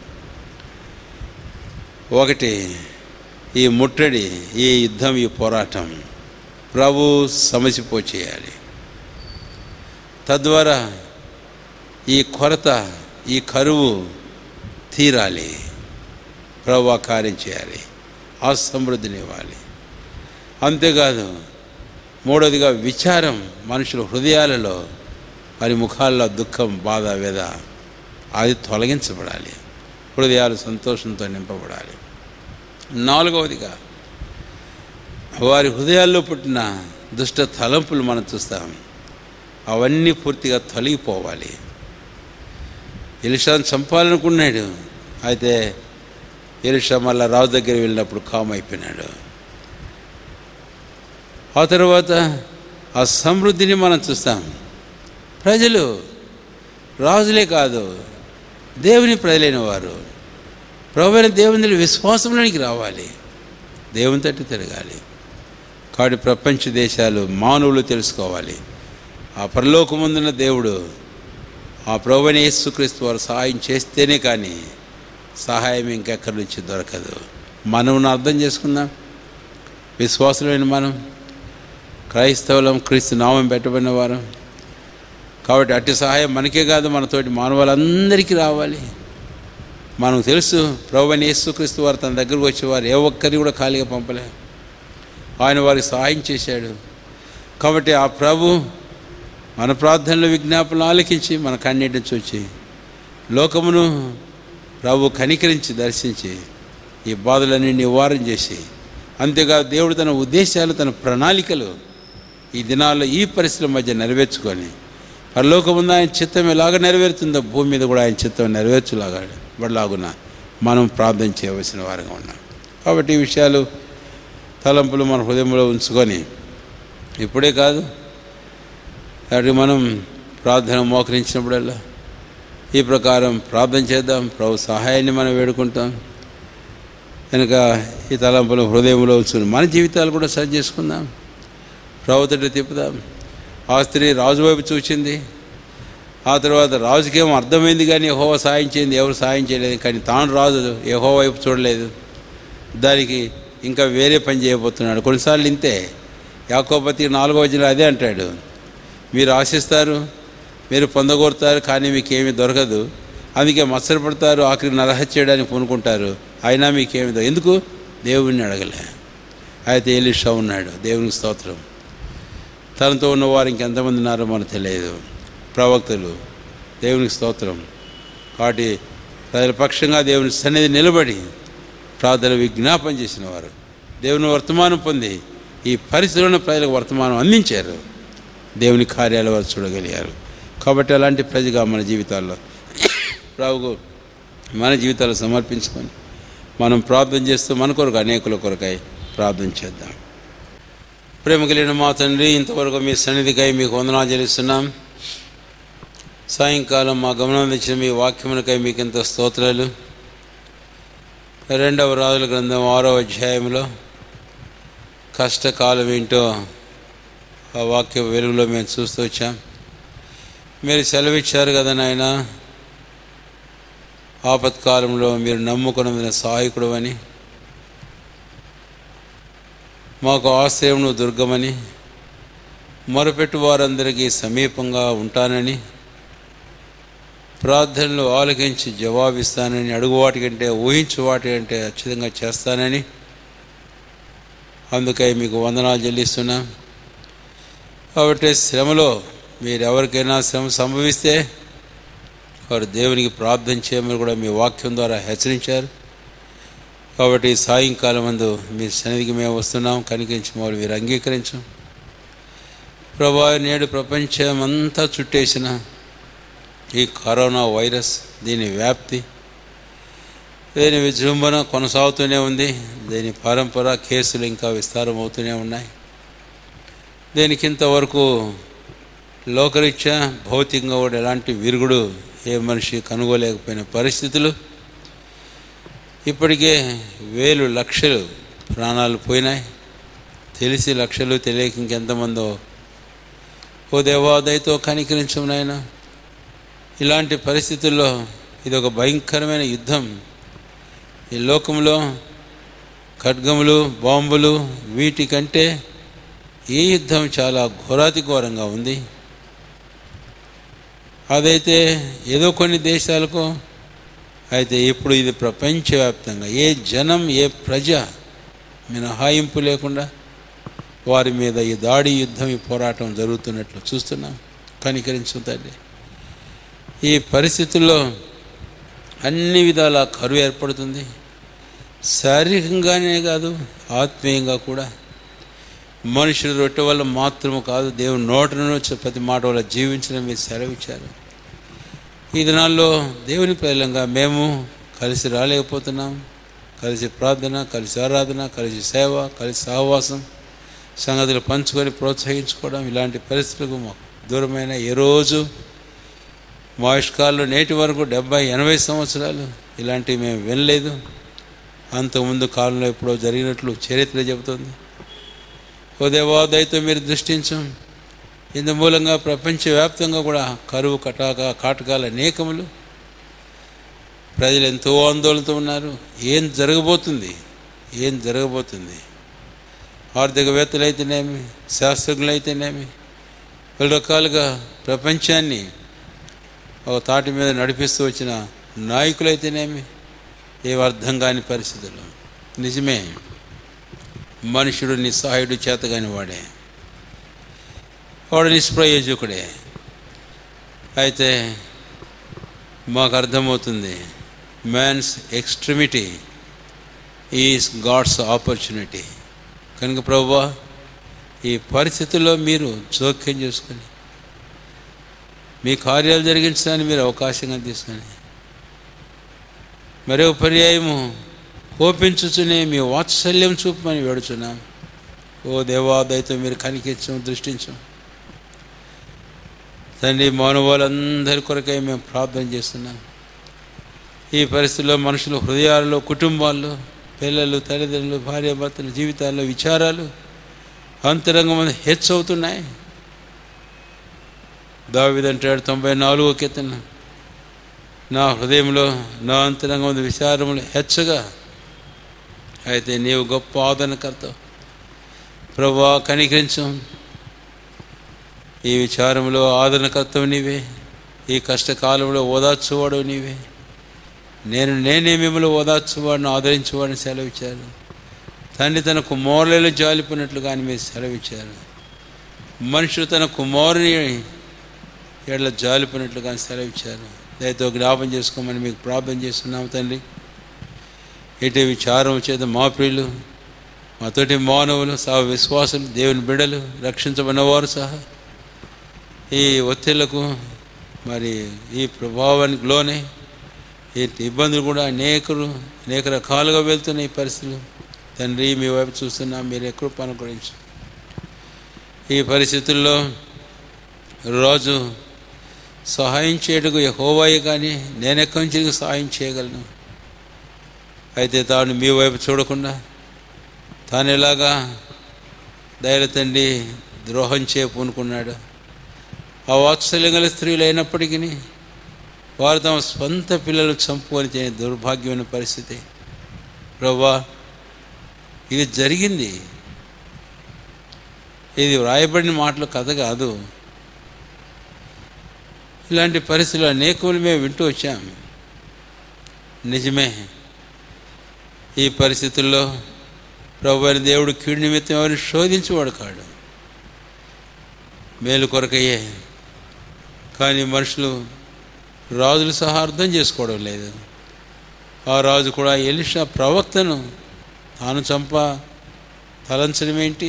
ఒకటి ఈ ముట్టడి ఈ యుద్ధం ఈ పోరాటం ప్రభు సమసిపో చేయాలి తద్వారా ఈ కొరత ఈ కరువు తీరాలి ప్రభు ఆ కార్యం చేయాలి ఆ సమృద్ధిని ఇవ్వాలి అంతేకాదు మూడవదిగా విచారం మనుషుల హృదయాలలో వారి ముఖాల్లో దుఃఖం బాధ వేద అది తొలగించబడాలి హృదయాలు సంతోషంతో నింపబడాలి నాలుగవదిగా వారి హృదయాల్లో పుట్టిన దుష్ట తలంపులు మనం చూస్తాం అవన్నీ పూర్తిగా తొలగిపోవాలి ఎలిషాను చంపాలనుకున్నాడు అయితే ఎలిషా మళ్ళా రాజు దగ్గర వెళ్ళినప్పుడు కామ్ అయిపోయినాడు ఆ తర్వాత ఆ సమృద్ధిని మనం చూస్తాం ప్రజలు రాజులే కాదు దేవుని ప్రజలైన వారు ప్రభువైన దేవుని విశ్వాసంలోనికి రావాలి దేవుని తట్టు తిరగాలి కాబట్టి ప్రపంచ దేశాలు మానవులు తెలుసుకోవాలి ఆ పరలోకముందున్న దేవుడు ఆ ప్రభుని యేసుక్రీస్తు వారు సహాయం చేస్తేనే కానీ సహాయం ఇంకెక్కడి నుంచి దొరకదు మనం అర్థం చేసుకుందాం విశ్వాసులైన మనం క్రైస్తవులం క్రీస్తు నామం పెట్టబడిన వారు కాబట్టి అట్టి సహాయం మనకే కాదు మనతోటి మానవాళ్ళందరికీ రావాలి మనకు తెలుసు ప్రభుని యేసుక్రీస్తు వారు తన దగ్గరకు వచ్చేవారు ఏ ఒక్కరిని కూడా ఖాళీగా పంపలే ఆయన వారికి సహాయం చేశాడు కాబట్టి ఆ ప్రభు మన ప్రార్థనలో విజ్ఞాపనలు ఆలకించి మన కన్నీటిని చూచి లోకమును ప్రభు కనికరించి దర్శించి ఈ బాధలన్నీ నివారణ చేసి అంతేకాదు దేవుడు తన ఉద్దేశాలు తన ప్రణాళికలు ఈ దినాల్లో ఈ పరిస్థితుల మధ్య నెరవేర్చుకొని పరలోకముందు ఆయన చిత్తం ఎలాగ నెరవేరుతుందో భూమి మీద కూడా ఆయన చిత్తం నెరవేర్చులాగా బడిలాగున మనం ప్రార్థన చేయవలసిన వారుగా ఉన్నాం కాబట్టి ఈ విషయాలు తలంపులు మన హృదయంలో ఉంచుకొని ఇప్పుడే కాదు కాబట్టి మనం ప్రార్థన మోకరించినప్పుడల్లా ఈ ప్రకారం ప్రార్థన చేద్దాం ప్రభు సహాయాన్ని మనం వేడుకుంటాం కనుక ఈ తలంపులు హృదయంలో ఉంచుకుని మన జీవితాలు కూడా సరి చేసుకుందాం ప్రభుత్వ తిప్పుదాం ఆ స్త్రీ రాజు వైపు చూసింది ఆ తర్వాత రాజుకేమో అర్థమైంది కానీ యహోవ సాయం చేయింది ఎవరు సాయం చేయలేదు కానీ తాను రాజు యహో వైపు చూడలేదు దానికి ఇంకా వేరే పని చేయబోతున్నాడు కొన్నిసార్లు ఇంతే యాకోపతి నాలుగో వచనం అదే అంటాడు మీరు ఆశిస్తారు మీరు పొందగోరుతారు కానీ మీకేమీ దొరకదు అందుకే మత్సరపడతారు ఆఖరికి నరహత్య చేయడానికి పూనుకుంటారు అయినా మీకేమి దొ- ఎందుకు దేవుడిని అడగలే అయితే ఎలిషా ఉన్నాడు దేవునికి స్తోత్రం తనతో ఉన్నవారు ఇంకెంతమంది ఉన్నారో మనకు తెలియదు ప్రవక్తలు దేవునికి స్తోత్రం కాబట్టి ప్రజల పక్షంగా దేవుని సన్నిధి నిలబడి ప్రార్థన విజ్ఞాపన చేసిన వారు దేవుని వర్తమానం పొంది ఈ పరిస్థితులను ప్రజలకు వర్తమానం అందించారు దేవుని కార్యాలు వారు చూడగలిగారు కాబట్టి అలాంటి ప్రజగా మన జీవితాల్లో ప్రభుకు మన జీవితాలు సమర్పించుకొని మనం ప్రార్థన చేస్తూ మన కొరకు అనేకుల కొరకై ప్రార్థన చేద్దాం ప్రేమ కలిగిన మా తండ్రి ఇంతవరకు మీ సన్నిధికై మీకు వందనాలు చెల్లిస్తున్నాం సాయంకాలం మా గమనం తెచ్చిన మీ వాక్యమునకై మీకు ఇంత స్తోత్రాలు రెండవ రాజుల గ్రంథం ఆరో అధ్యాయంలో కష్టకాలం ఏంటో ఆ వాక్య వెలుగులో మేము చూస్తూ వచ్చాం మీరు సెలవిచ్చారు కదా నాయన ఆపత్కాలంలో మీరు నమ్ముకున్న సహాయకుడు అని మాకు ఆశ్రయమును దుర్గమని మొరపెట్టు వారందరికీ సమీపంగా ఉంటానని ప్రార్థనలు ఆలకించి జవాబిస్తానని అడుగు వాటి కంటే ఊహించు వాటి కంటే ఖచ్చితంగా చేస్తానని అందుకై మీకు వందనాలు చెల్లిస్తున్నాం కాబట్టి శ్రమలో మీరు ఎవరికైనా శ్రమ సంభవిస్తే వారు దేవునికి ప్రార్థన చేయమని కూడా మీ వాక్యం ద్వారా హెచ్చరించారు కాబట్టి సాయంకాలం మందు మీ సన్నిధికి మేము వస్తున్నాం కనికరించి మమ్మల్ని మీరు అంగీకరించం ప్రభా నేడు ప్రపంచం అంతా చుట్టేసిన ఈ కరోనా వైరస్ దీని వ్యాప్తి దీని విజృంభణ కొనసాగుతూనే ఉంది దీని పరంపర కేసులు ఇంకా విస్తారం అవుతూనే ఉన్నాయి దీనికి ఇంతవరకు లోకరీత్యా భౌతికంగా కూడా ఎలాంటి విరుగుడు ఏ మనిషి కనుగోలేకపోయిన పరిస్థితులు ఇప్పటికే వేలు లక్షలు ప్రాణాలు పోయినాయి తెలిసి లక్షలు తెలియక ఇంకెంతమందో ఓ దేవాదయతో కనికరించం నాయన ఇలాంటి పరిస్థితుల్లో ఇది ఒక భయంకరమైన యుద్ధం ఈ లోకంలో ఖడ్గములు బాంబులు వీటికంటే ఈ యుద్ధం చాలా ఘోరాతి ఘోరంగా ఉంది అదైతే ఏదో కొన్ని దేశాలకు అయితే ఇప్పుడు ఇది ప్రపంచవ్యాప్తంగా ఏ జనం ఏ ప్రజ మినహాయింపు లేకుండా వారి మీద ఈ దాడి యుద్ధం ఈ పోరాటం జరుగుతున్నట్లు చూస్తున్నాం కనికరించు తండ్రి ఈ పరిస్థితుల్లో అన్ని విధాల కరువు ఏర్పడుతుంది శారీరకంగానే కాదు ఆత్మీయంగా కూడా మనుషుల రొట్టె వల్ల మాత్రము కాదు దేవుని నోటను వచ్చే ప్రతి మాట వల్ల జీవించడం మీరు సెలవిచ్చారు ఈ దినాల్లో దేవుని ప్రజలంగా మేము కలిసి రాలేకపోతున్నాం కలిసి ప్రార్థన కలిసి ఆరాధన కలిసి సేవ కలిసి సహవాసం సంగతులు పంచుకొని ప్రోత్సహించుకోవడం ఇలాంటి పరిస్థితులకు మాకు దూరమైన ఏ రోజు మా ఆయుష్కాల్లో నేటి వరకు డెబ్బై ఎనభై సంవత్సరాలు ఇలాంటివి మేము వినలేదు అంతకుముందు కాలంలో ఎప్పుడో జరిగినట్లు చరిత్ర చెబుతుంది ఓ దేవా దయతో మీరు దృష్టించం ఇందు మూలంగా ప్రపంచవ్యాప్తంగా కూడా కరువు కటాక కాటకాల అనేకములు ప్రజలు ఎంతో ఆందోళనతో ఉన్నారు ఏం జరగబోతుంది ఏం జరగబోతుంది ఆర్థికవేత్తలు అయితేనేమి శాస్త్రజ్ఞులు అయితేనేమి పలు రకాలుగా ప్రపంచాన్ని ఒక తాటి మీద నడిపిస్తూ వచ్చిన నాయకులైతేనేమి ఏం అర్థం కాని పరిస్థితులు నిజమే మనుషుడు నిస్సహాయుడు చేతగాని వాడే వాడు నిష్ప్రయోజకుడే అయితే మాకు అర్థమవుతుంది man's extremity is God's opportunity కనుక ప్రభా ఈ పరిస్థితుల్లో మీరు జోక్యం చేసుకొని మీ కార్యాలు జరిగించడానికి మీరు అవకాశంగా తీసుకొని మరో పర్యాయము కోపించుచునే మీ వాత్సల్యం చూపమని వేడుచున్నాం ఓ దేవా దయతో మీరు కనికించం దృష్టించం తండ్రి మానవాళ్ళందరి కొరకై మేము ప్రార్థన చేస్తున్నాం ఈ పరిస్థితుల్లో మనుషుల హృదయాల్లో కుటుంబాల్లో పిల్లలు తల్లిదండ్రులు భార్యాభర్తల జీవితాల్లో విచారాలు అంతరంగం మీద హెచ్చవుతున్నాయి దావిదంటాడు తొంభై నాలుగో కీర్తన నా హృదయంలో నా అంతరంగం మీద విచారములు హెచ్చగా అయితే నీవు గొప్ప ఆదరణకర్త ప్రభా కనికరించం ఈ విచారంలో ఆదరణకర్తవు నీవే ఈ కష్టకాలంలో ఓదార్చువాడు నీవే నేను నేనే మిమ్మల్ని ఓదార్చువాడిని ఆదరించువాడిని సెలవిచ్చారు తండ్రి తన కుమారులలో జాలిపోయినట్లు కానీ మీరు సెలవిచ్చారు మనుషులు తన కుమారుని ఎడల జాలిపోయినట్లు కానీ సెలవిచ్చారు దయతో జ్ఞాపం చేసుకోమని మీకు ప్రార్థన చేస్తున్నాం తండ్రి ఇటు విచారం చేత మా ప్రియులు మాతోటి మానవులు సహా విశ్వాసులు దేవుని బిడలు రక్షించబడినవారు సహా ఈ ఒత్తిళ్లకు మరి ఈ ప్రభావానికి లోనే ఈ ఇబ్బందులు కూడా అనేకలు అనేక రకాలుగా వెళ్తున్నాయి ఈ పరిస్థితులు తండ్రి మీ వైపు చూస్తున్నాం మీరు ఎక్కడ అనుగ్రహించు ఈ పరిస్థితుల్లో రాజు సహాయం చేయటకు హోవాయి కానీ నేను ఎక్కడి నుంచి నీకు సహాయం చేయగలను అయితే తాను మీ వైపు చూడకుండా తాను ఎలాగా దయల తండ్రి ద్రోహం చే పూనుకున్నాడు ఆ వాత్సల్యం గల స్త్రీలు అయినప్పటికీ వారు తమ స్వంత పిల్లలు చంపుకొని చేయని దౌర్భాగ్యమైన పరిస్థితి ప్రభా ఇది జరిగింది ఇది వ్రాయబడిన మాటలు కథ కాదు ఇలాంటి పరిస్థితులు అనేకములు మేము వింటూ వచ్చాం నిజమే ఈ పరిస్థితుల్లో ప్రభు అయిన దేవుడు కీడు నిమిత్తం ఎవరిని శోధించేవాడు కాడు మేలు కొరకయ్యే కానీ మనుషులు రాజులు సహా అర్థం చేసుకోవడం లేదు ఆ రాజు కూడా ఎలిషా ప్రవక్తను తాను చంప తలంచడం ఏంటి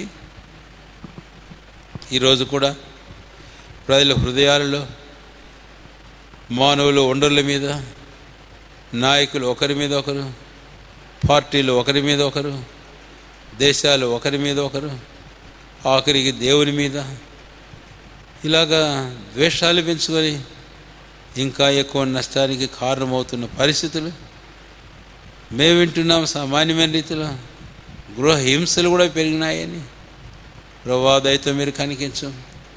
ఈరోజు కూడా ప్రజల హృదయాలలో మానవులు ఒండర్ల మీద నాయకులు ఒకరి మీద ఒకరు పార్టీలు ఒకరి మీద ఒకరు దేశాలు ఒకరి మీద ఒకరు ఆఖరికి దేవుని మీద ఇలాగా ద్వేషాలు పెంచుకొని ఇంకా ఎక్కువ నష్టానికి కారణమవుతున్న పరిస్థితులు మేము వింటున్నాం సామాన్యమైన రీతిలో గృహ హింసలు కూడా పెరిగినాయని ప్రవాదైతే మీరు కనిపించం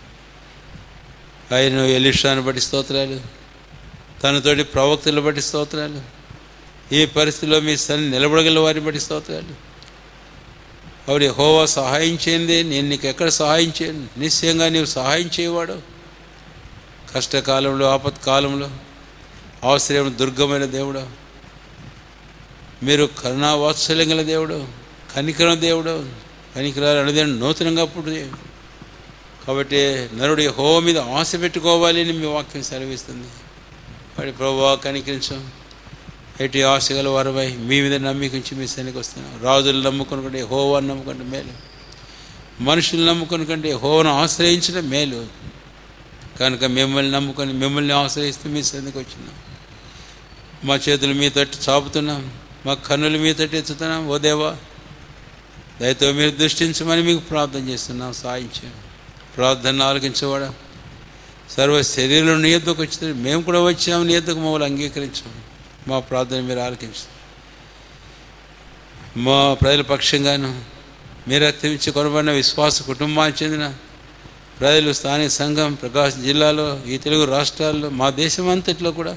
ఆయన ఎలిషాను బట్టి స్తోత్రాలు తనతోటి ప్రవక్తలు బట్టి స్తోత్రాలు ఈ పరిస్థితిలో మీ సన్ని నిలబడగల వారిని బట్టి స్తోత్రాలు ఆవిడ హోవా సహాయం చేయండి నేను నీకు ఎక్కడ సహాయం చేయను నిశ్చయంగా నీవు సహాయం చేయవాడు కష్టకాలంలో ఆపత్కాలంలో ఆశ్రయం దుర్గమైన దేవుడు మీరు కరుణా వాత్సల్యం గల దేవుడు కనికరం దేవుడు కనికరాలు అనేది నూతనంగా పుట్టి కాబట్టి నరుడి హో మీద ఆశ పెట్టుకోవాలి అని మీ వాక్యం సెలవిస్తుంది వాడి ప్రభావ కనికరించం ఎటు ఆశ గల వారమై మీ మీద నమ్మికించి మీ సన్నికి వస్తున్నాం రాజులు నమ్ముకుని కంటే హోవాన్ని నమ్ముకుంటే మేలు మనుషులు నమ్ముకుని కంటే హోవను ఆశ్రయించడం మేలు కనుక మిమ్మల్ని నమ్ముకొని మిమ్మల్ని ఆశ్రయిస్తూ మీ సన్నికి వచ్చినాం మా చేతులు మీ తట్టు చాపుతున్నాం మా కన్నులు మీ తట్టు ఎత్తుతున్నాం ఓ దేవా దయతో మీరు దృష్టించమని మీకు ప్రార్థన చేస్తున్నాం సాయం చేయండి ప్రార్థన ఆలకించేవాడా సర్వ శరీరం నీ ఎద్దుకు వచ్చింది మేము కూడా వచ్చాము నీ ఎద్దుకు మమ్మల్ని అంగీకరించాము మా ప్రార్థన మీరు ఆలకించు మా ప్రజల పక్షంగాను మీరు రక్తమించి కొనబడిన విశ్వాస కుటుంబానికి చెందిన ప్రజలు స్థానిక సంఘం ప్రకాశం జిల్లాలో ఈ తెలుగు రాష్ట్రాల్లో మా దేశం అంతట్లో కూడా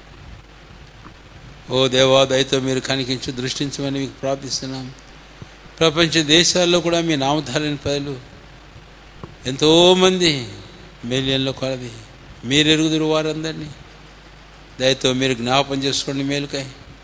ఓ దేవా దయతో మీరు కనికించి దృష్టించమని మీకు ప్రార్థిస్తున్నాం ప్రపంచ దేశాల్లో కూడా మీ నామధారణ ప్రజలు ఎంతోమంది మిలియన్ల కొలది మీరు ఎరుగుదురు వారందరినీ దయతో మీరు జ్ఞాపం చేసుకోండి మేలుకై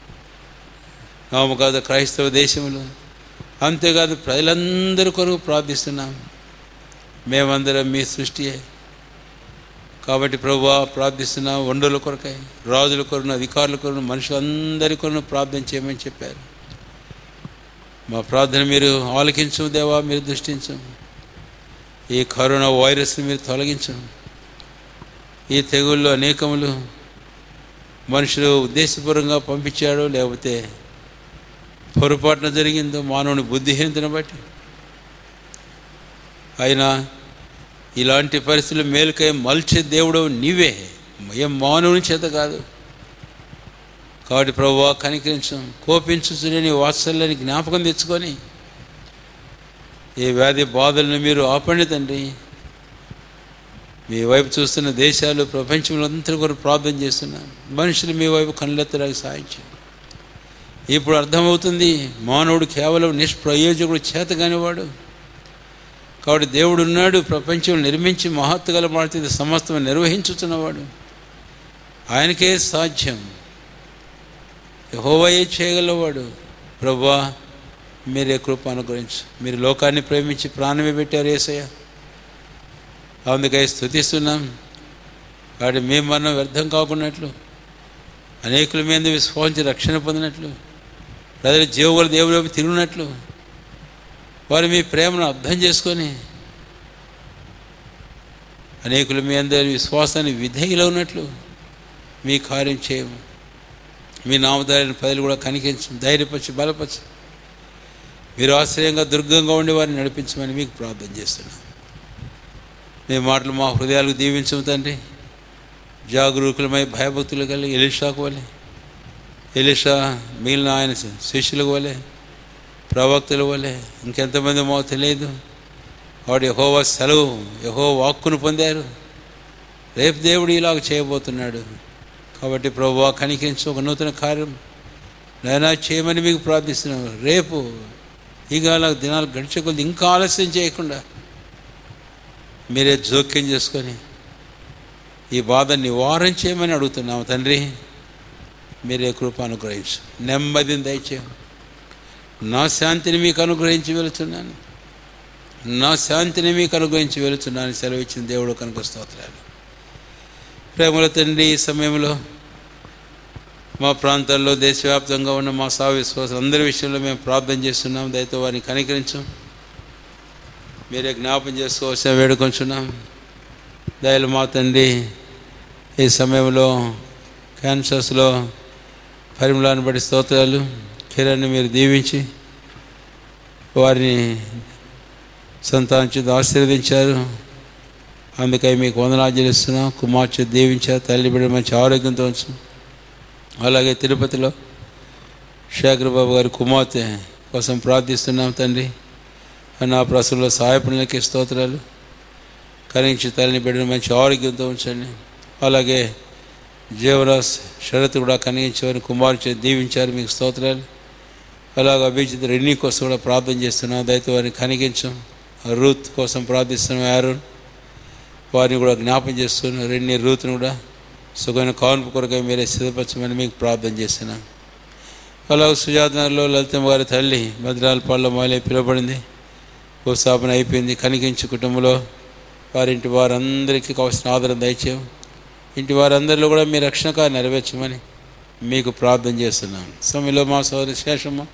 కాదు క్రైస్తవ దేశంలో అంతేకాదు ప్రజలందరి కొరకు ప్రార్థిస్తున్నాం మేమందరం మీ సృష్టియే కాబట్టి ప్రభువా ప్రార్థిస్తున్నాం వండల కొరకై రాజుల కొరకు అధికారుల కొరకు మనుషులందరి కొరకు ప్రార్థన చేయమని చెప్పారు మా ప్రార్థన మీరు ఆలకించు దేవా మీరు దృష్టించు ఈ కరోనా వైరస్ని మీరు తొలగించు ఈ తెగుళ్ళు అనేకములు మనుషులు ఉద్దేశపూర్వకంగా పంపించాడో లేకపోతే పొరపాటున జరిగిందో మానవుని బుద్ధిహీనతను బట్టి అయినా ఇలాంటి పరిస్థితులు మేలుకై మలిచే దేవుడు నీవే ఏం మానవుని చేత కాదు కాబట్టి ప్రభు కనికరించం కోపించుచునే నీ వాత్సల్యాన్ని జ్ఞాపకం తెచ్చుకొని ఈ వ్యాధి బాధలను మీరు ఆపండి తండ్రి మీ వైపు చూస్తున్న దేశాలు ప్రపంచంలో అంతా కూడా ప్రార్థన చేస్తున్నాం మనుషులు మీ వైపు కళ్ళెత్తడానికి సాయం చేయండి ఇప్పుడు అర్థమవుతుంది మానవుడు కేవలం నిష్ప్రయోజకుడు చేత కానివాడు కాబట్టి దేవుడు ఉన్నాడు ప్రపంచం నిర్మించి మహత్తుగల మాడితే సమస్తం నిర్వహించుతున్నవాడు ఆయనకే సాధ్యం యెహోవాయే చేయగలవాడు ప్రభా మీరే కృప అనుగ్రహించు మీరు లోకాన్ని ప్రేమించి ప్రాణమే పెట్టారు ఏసయ్య అందుకై స్థుతిస్తున్నాం వాడి మేము మనం వ్యర్థం కాకున్నట్లు అనేకుల మీద విశ్వాసించి రక్షణ పొందినట్లు ప్రజలు జీవుల దేవుడి వైపు తిరిగినట్లు వారు మీ ప్రేమను అర్థం చేసుకొని అనేకుల మీ అందరి విశ్వాసాన్ని విధేయులు ఉన్నట్లు మీ కార్యం చేయము మీ నామధారిన ప్రజలు కూడా కనికించు ధైర్యపరచు బలపరచు మీరు ఆశ్రయంగా దుర్గంగా ఉండి వారిని నడిపించమని మీకు ప్రార్థన చేస్తున్నాం మీ మాటలు మా హృదయాలకు దీవించము తండ్రి జాగరూకులమై భయభక్తులు కలిగి ఎలిషాకు వలె ఎలిషా మిగిలిన ఆయన శిష్యులకు వలె ప్రవక్తుల వలె ఇంకెంతమంది మాకు తెలియదు వాడు యహోవా సెలవు యహో వాక్కును పొందారు రేపు దేవుడు ఇలాగ చేయబోతున్నాడు కాబట్టి ప్రభు కనికరించి ఒక నూతన కార్యం నైనా చేయమని మీకు ప్రార్థిస్తున్నాను రేపు ఇక అలా దినాలు గడిచే కొద్ది ఇంకా ఆలస్యం చేయకుండా మీరే జోక్యం చేసుకొని ఈ బాధ నివారణ చేయమని అడుగుతున్నాము తండ్రి మీరే కృప అనుగ్రహించు నెమ్మదిని దయచేయం నా శాంతిని మీకు అనుగ్రహించి వెళుతున్నాను నా శాంతిని మీకు అనుగ్రహించి వెళుతున్నాను సెలవిచ్చిన దేవుడు కనుక స్తోత్రాలు ప్రేమల తండ్రి ఈ సమయంలో మా ప్రాంతాల్లో దేశవ్యాప్తంగా ఉన్న మా సా విశ్వాసం అందరి విషయంలో మేము ప్రార్థన చేస్తున్నాం దయతో వారిని కనికరించాం మీరే జ్ఞాపం చేసుకోవాల్సిన వేడుకొంచున్నాం దయలు మా తండ్రి ఈ సమయంలో క్యాన్సర్స్లో పరిమళాన్ని బట్టి స్తోత్రాలు కిరణ్ని మీరు దీవించి వారిని సంతానించి ఆశీర్వదించారు అందుకై మీకు వందనాలు చెల్లిస్తున్నాం కుమార్తె దీవించారు తల్లి బిడ్డ మంచి ఆరోగ్యంతో ఉంచు అలాగే తిరుపతిలో శేఖర్ బాబు గారి కుమార్తె కోసం ప్రార్థిస్తున్నాం తండ్రి నా ప్రసంలో సహాయపడినకి స్తోత్రాలు కరించి తల్లిని బిడ్డను మంచి ఆరోగ్యంతో ఉంచండి అలాగే జీవరాజ్ షరత్ కూడా కనిగించేవారిని కుమార్తె దీవించారు మీకు స్తోత్రాలు అలాగే అభిజిత్ రెన్నీ కోసం కూడా ప్రార్థన చేస్తున్నాం దయతో వారిని కనిగించాం రూత్ కోసం ప్రార్థిస్తున్నాం యారోన్ వారిని కూడా జ్ఞాపం చేస్తున్నాం రెన్నీ రూత్ని కూడా సుఖమైన కాన్పు కొరకై మీరే సిద్ధపరచమని మీకు ప్రార్థన చేస్తున్నాం అలాగే సుజాతనగర్లో లలితమ్మ గారి తల్లి భద్రాలపాడులో మాలే పిలువబడింది భూస్థాపన అయిపోయింది కనిగించి కుటుంబంలో వారింటి వారందరికీ కావాల్సిన ఆదరణ దయచేయం ఇంటి వారందరిలో కూడా మీ రక్షణ కార్యం నెరవేర్చమని మీకు ప్రార్థన చేస్తున్నాం సమయంలో మా సోదరి శేషమ్మ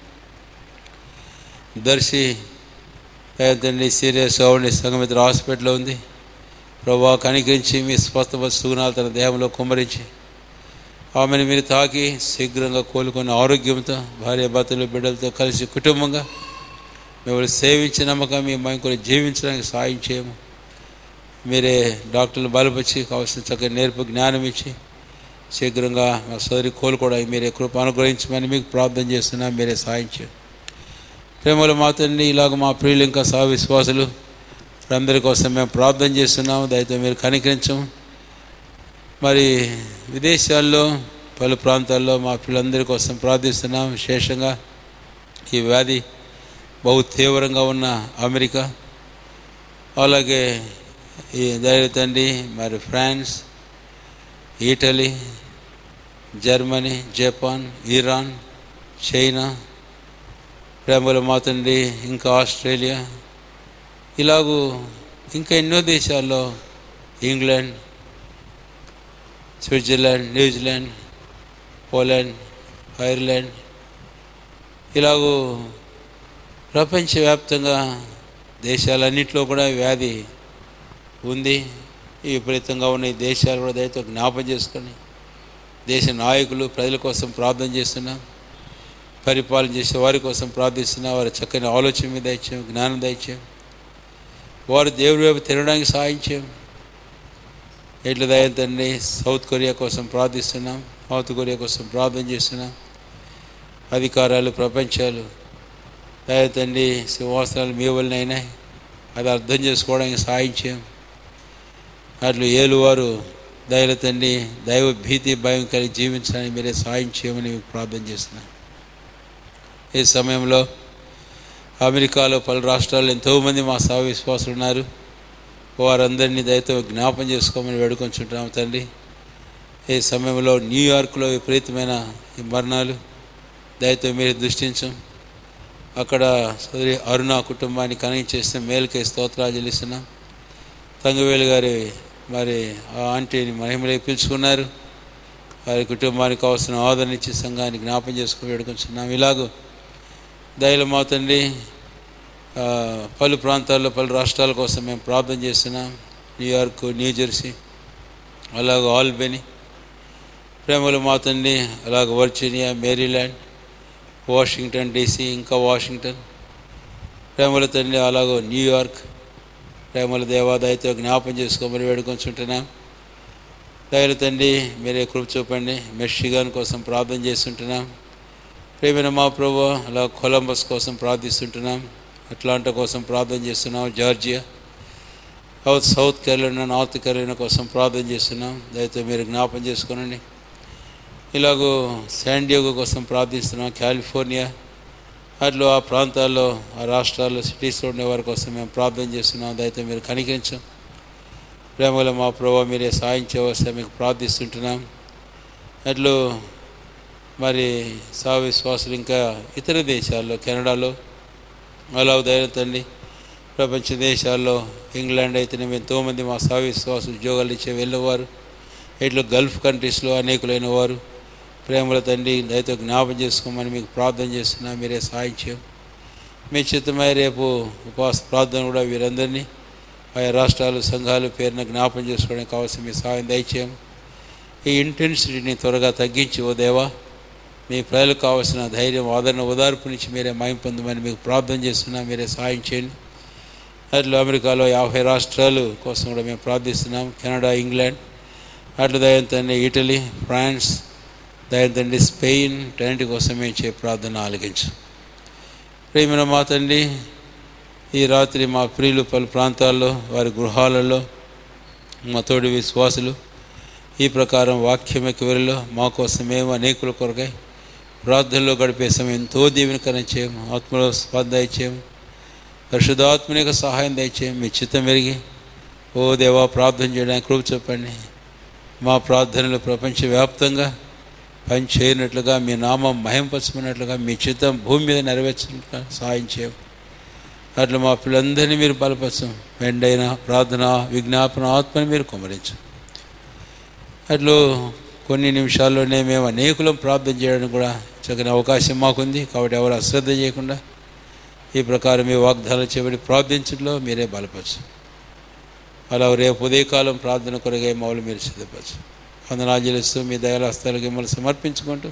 దర్శి తండ్రి సీరియస్ ఉండి సంగమిత్ర హాస్పిటల్లో ఉంది ప్రభా కనికరించి మీ స్వస్థ సుగుణాలు తన దేహంలో కుమ్మరించి ఆమెను మీరు తాకి శీఘ్రంగా కోలుకొని ఆరోగ్యంతో భార్య భర్తలు బిడ్డలతో కలిసి కుటుంబంగా మిమ్మల్ని సేవించి నమ్మకం మీ మైంకొని జీవించడానికి సాయం చేయము మీరే డాక్టర్లు బలపరిచి కావాల్సిన చక్కగా నేర్పు జ్ఞానం ఇచ్చి శీఘ్రంగా మా సోదరి కోలుకోవడానికి మీరే కృప అనుగ్రహించమని మీకు ప్రార్థన చేస్తున్నా మీరే సాయం చేయండి ప్రేమలు మాతండి ఇలాగ మా ప్రియులు ఇంకా సహ విశ్వాసులు అందరి కోసం మేము ప్రార్థన చేస్తున్నాము దయతో మీరు కనికరించము మరి విదేశాల్లో పలు ప్రాంతాల్లో మా పిల్లలందరి కోసం ప్రార్థిస్తున్నాం విశేషంగా ఈ వ్యాధి బహు తీవ్రంగా ఉన్న అమెరికా అలాగే ఈ ధైర్య తండ్రి మరి France Italy Germany Japan Iran China ప్రేమల మాతండి ఇంకా ఆస్ట్రేలియా ఇలాగూ ఇంకా ఎన్నో దేశాల్లో England Switzerland New Zealand Poland Ireland ఇలాగూ ప్రపంచవ్యాప్తంగా దేశాలన్నింటిలో కూడా వ్యాధి ఉంది ఈ విపరీతంగా ఉన్న ఈ దేశాలు కూడా దయతో జ్ఞాపం చేసుకొని దేశ నాయకులు ప్రజల కోసం ప్రార్థన చేస్తున్నాం పరిపాలన చేసే వారి కోసం ప్రార్థిస్తున్నాం వారి చక్కని ఆలోచన మీద దయచేయం జ్ఞానం దయచేయం వారు దేవుడి వైపు తిరగడానికి సహాయం చేయండి ఎట్ల దయ తండ్రి సౌత్ కొరియా కోసం ప్రార్థిస్తున్నాం నార్త్ కొరియా కోసం ప్రార్థన చేస్తున్నాం అధికారాలు ప్రపంచాలు దయ తండ్రి సింహాసనాలు మీ వల్లనైనా అది అర్థం చేసుకోవడానికి సహాయం చేయం అట్లు ఏలువారు దయల తండ్రి దైవ భీతి భయం కలిగి జీవించడానికి మీరే సహాయం చేయమని మీకు ప్రార్థన చేస్తున్నాం ఈ సమయంలో అమెరికాలో పలు రాష్ట్రాల్లో ఎంతోమంది మా సహ విశ్వాసులు ఉన్నారు వారందరినీ దయతో జ్ఞాపం చేసుకోమని వేడుకొంచుంటాం తండ్రి ఈ సమయంలో న్యూయార్క్లో విపరీతమైన ఈ మరణాలు దయతో మీరు దృష్టించం అక్కడ సోదరి అరుణ కుటుంబాన్ని కనెక్ట్ చేస్తే మేలుకై స్తోత్రాలు చెల్లిస్తున్నాం తంగవేలు గారి మరి ఆ ఆంటీని మహిమలై పిలుచుకున్నారు వారి కుటుంబానికి కావాల్సిన ఆదరణ ఇచ్చి సంఘాన్ని జ్ఞాపం చేసుకుని వేడుకొంచున్నాం ఇలాగూ దయలు మా తండ్రి ఆ, పలు ప్రాంతాల్లో పలు రాష్ట్రాల కోసం మేము ప్రార్థన చేస్తున్నాం న్యూయార్క్ న్యూ జెర్సీ అలాగ ఆల్బెనీ ప్రేమలు మా తండ్రి అలాగ వర్జీనియా మేరీల్యాండ్ వాషింగ్టన్ డీసీ ఇంకా వాషింగ్టన్ ప్రేమల తండ్రి అలాగో న్యూయార్క్ ప్రేమల దేవాదాయతో జ్ఞాపం చేసుకోమని వేడుకొంచుంటున్నాం దయల తండ్రి మీరే కృప చూపండి మెషిగాన్ కోసం ప్రార్థన చేస్తుంటున్నాం ప్రేమైన మా ప్రభు అలా కొలంబస్ కోసం ప్రార్థిస్తుంటున్నాం అట్లాంటా కోసం ప్రార్థన చేస్తున్నాం Georgia South South Carolina North Carolina కోసం ప్రార్థన చేస్తున్నాం దయతో మీరు జ్ఞాపం చేసుకోనండి ఇలాగూ శాండియోగో కోసం ప్రార్థిస్తున్నాం కాలిఫోర్నియా అట్లా ఆ ప్రాంతాల్లో ఆ రాష్ట్రాల్లో సిటీస్లో ఉండే వారి కోసం మేము ప్రార్థన చేస్తున్నాం దయతో మీరు కనికరించాం ప్రేమలో మా ప్రభావ మీరే సాయం చేయవలసి మీకు ప్రార్థిస్తుంటున్నాం అట్లు మరి సా విశ్వాసులు ఇంకా ఇతర దేశాల్లో కెనడాలో అలా ధైర్యం తండ్రి ప్రపంచ దేశాల్లో ఇంగ్లాండ్ అయితేనేమి ఎంతోమంది మా సా విశ్వాస ఉద్యోగాలు ఇచ్చే వెళ్ళేవారు ఇట్లా గల్ఫ్ కంట్రీస్లో అనేకులైన వారు ప్రేమల తండ్రి దయతో జ్ఞాపం చేసుకోమని మీకు ప్రార్థన చేస్తున్నా మీరే సాయం చేయం మీ చిత్తమై రేపు ఉపవాస ప్రార్థన కూడా వీరందరినీ ఆయా రాష్ట్రాలు సంఘాలు పేరున జ్ఞాపం చేసుకోవడానికి కావాల్సిన మీ సహాయం దయచేయం ఈ ఇంటెన్సిటీని త్వరగా తగ్గించి ఓ దేవా మీ ప్రజలకు కావాల్సిన ధైర్యం ఆదరణ ఓదార్పు నుంచి మీరే మాయం పొందమని మీకు ప్రార్థన చేస్తున్నా మీరే సహాయం చేయండి అట్లా అమెరికాలో యాభై రాష్ట్రాలు కోసం కూడా మేము ప్రార్థిస్తున్నాం కెనడా ఇంగ్లాండ్ అట్లా దయం తండ్రి ఇటలీ ఫ్రాన్స్ దయం తండ్రి స్పెయిన్ టెంట్ కోసం మేము చే ప్రార్థన ఆలకించు ప్రేమిన మా తండ్రి ఈ రాత్రి మా ప్రియులు పలు ప్రాంతాల్లో వారి గృహాలలో మా తోడి విశ్వాసులు ఈ ప్రకారం వాక్యం ఎక్కువరిలో మా కోసం మేము అనేకుల కొరకై ప్రార్థనలో గడిపే సమయం ఎంతో దీవెనకరం చేయము ఆత్మలో స్వాధ్యాయ చేయము పరిశుద్ధాత్మనిక సహాయం దయచేయం మీ చిత్తం మెరిగి ఓ దేవా ప్రార్థన చేయడానికి కృప చెప్పండి మా ప్రార్థనలు ప్రపంచవ్యాప్తంగా పని చేయనట్లుగా మీ నామం మహింపరచుకున్నట్లుగా మీ చిత్తం భూమి మీద నెరవేర్చినట్లుగా సహాయం చేయం అట్లా మా పిల్లలందరినీ మీరు బలపరచం మెండైన ప్రార్థన విజ్ఞాపన ఆత్మని మీరు కుమరించు అట్లు కొన్ని నిమిషాల్లోనే మేము అనేకులం ప్రార్థన చేయడానికి కూడా చక్కని అవకాశం మాకుంది కాబట్టి ఎవరు అశ్రద్ధ చేయకుండా ఈ ప్రకారం మీ వాగ్దానాలు చేయబడి ప్రార్థించడంలో మీరే బలపరచు అలా రేపు ఉదయకాలం ప్రార్థన కొరగా మౌలు మీరు సిద్ధపరచు వందనాలు చెల్లిస్తూ మీ దయాలస్తాలకు మిమ్మల్ని సమర్పించుకుంటూ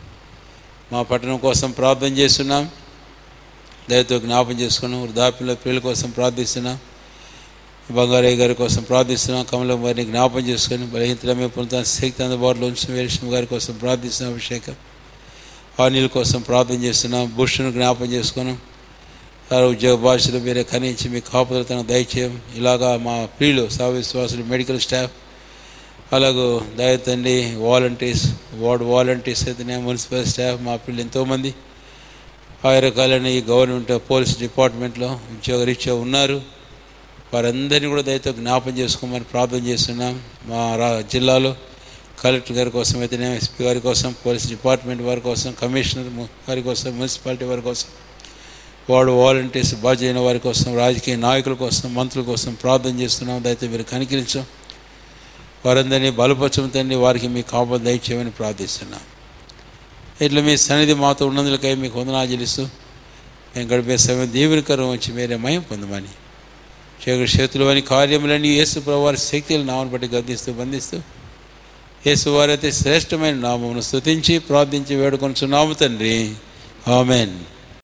మా పట్టణం కోసం ప్రార్థన చేస్తున్నాం దయతో జ్ఞాపం చేసుకున్నాం వృద్ధాప్యంలో ప్రియుల కోసం ప్రార్థిస్తున్నాం బంగారయ్య గారి కోసం ప్రార్థిస్తున్నాం కమలం గారిని జ్ఞాపం చేసుకొని బలహీనతలమే పొందుతాను శక్తి అందుబాటులో ఉంచిన వీరేశ్వర గారి కోసం ప్రార్థిస్తున్నాం అభిషేకం అనిల్ కోసం ప్రార్థన చేస్తున్నాం బుష్ను జ్ఞాపం చేసుకున్నాం వారి ఉద్యోగ భాషలు మీరే కనించి మీ కాపుదల తన దయచేయం ఇలాగా మా ప్రియులు విశ్వాసులు మెడికల్ స్టాఫ్ అలాగూ దయతండి వాలంటీర్స్ వార్డ్ వాలంటీర్స్ అయితేనే మున్సిపల్ స్టాఫ్ మా పిల్లలు ఎంతోమంది ఆయా రకాలైన ఈ గవర్నమెంట్ పోలీస్ డిపార్ట్మెంట్లో ఉద్యోగరీత్యా ఉన్నారు వారందరినీ కూడా దయతో జ్ఞాపం చేసుకోమని ప్రార్థన చేస్తున్నాం మా రా జిల్లాలో కలెక్టర్ గారి కోసం అయితేనే ఎస్పీ గారి కోసం పోలీస్ డిపార్ట్మెంట్ వారి కోసం కమిషనర్ ము- వారి కోసం మున్సిపాలిటీ వారి కోసం వార్డు వాలంటీర్స్ బాధ్యైన వారి కోసం రాజకీయ నాయకుల కోసం మంత్రుల కోసం ప్రార్థన చేస్తున్నాం దయతో మీరు కనికరించాం వారందరినీ బలపరచం తండ్రి వారికి మీ కాపలు దయచేయమని ప్రార్థిస్తున్నాం ఇట్లా మీ సన్నిధి మాతో ఉన్నందులకై మీకు వందనాలు చెల్లిస్తూ మేము గడిపే సమయం దీవెనకరం వచ్చి మీరే మయం పొందమని చేకటి చేతులు అని కార్యములన్నీ యేసు ప్రభువారి శక్తులు నామను బట్టి గద్దిస్తూ బంధిస్తూ యేసు వారైతే శ్రేష్టమైన నామమును స్తుతించి ప్రార్థించి వేడుకొనుచున్నాము తండ్రి ఆమెన్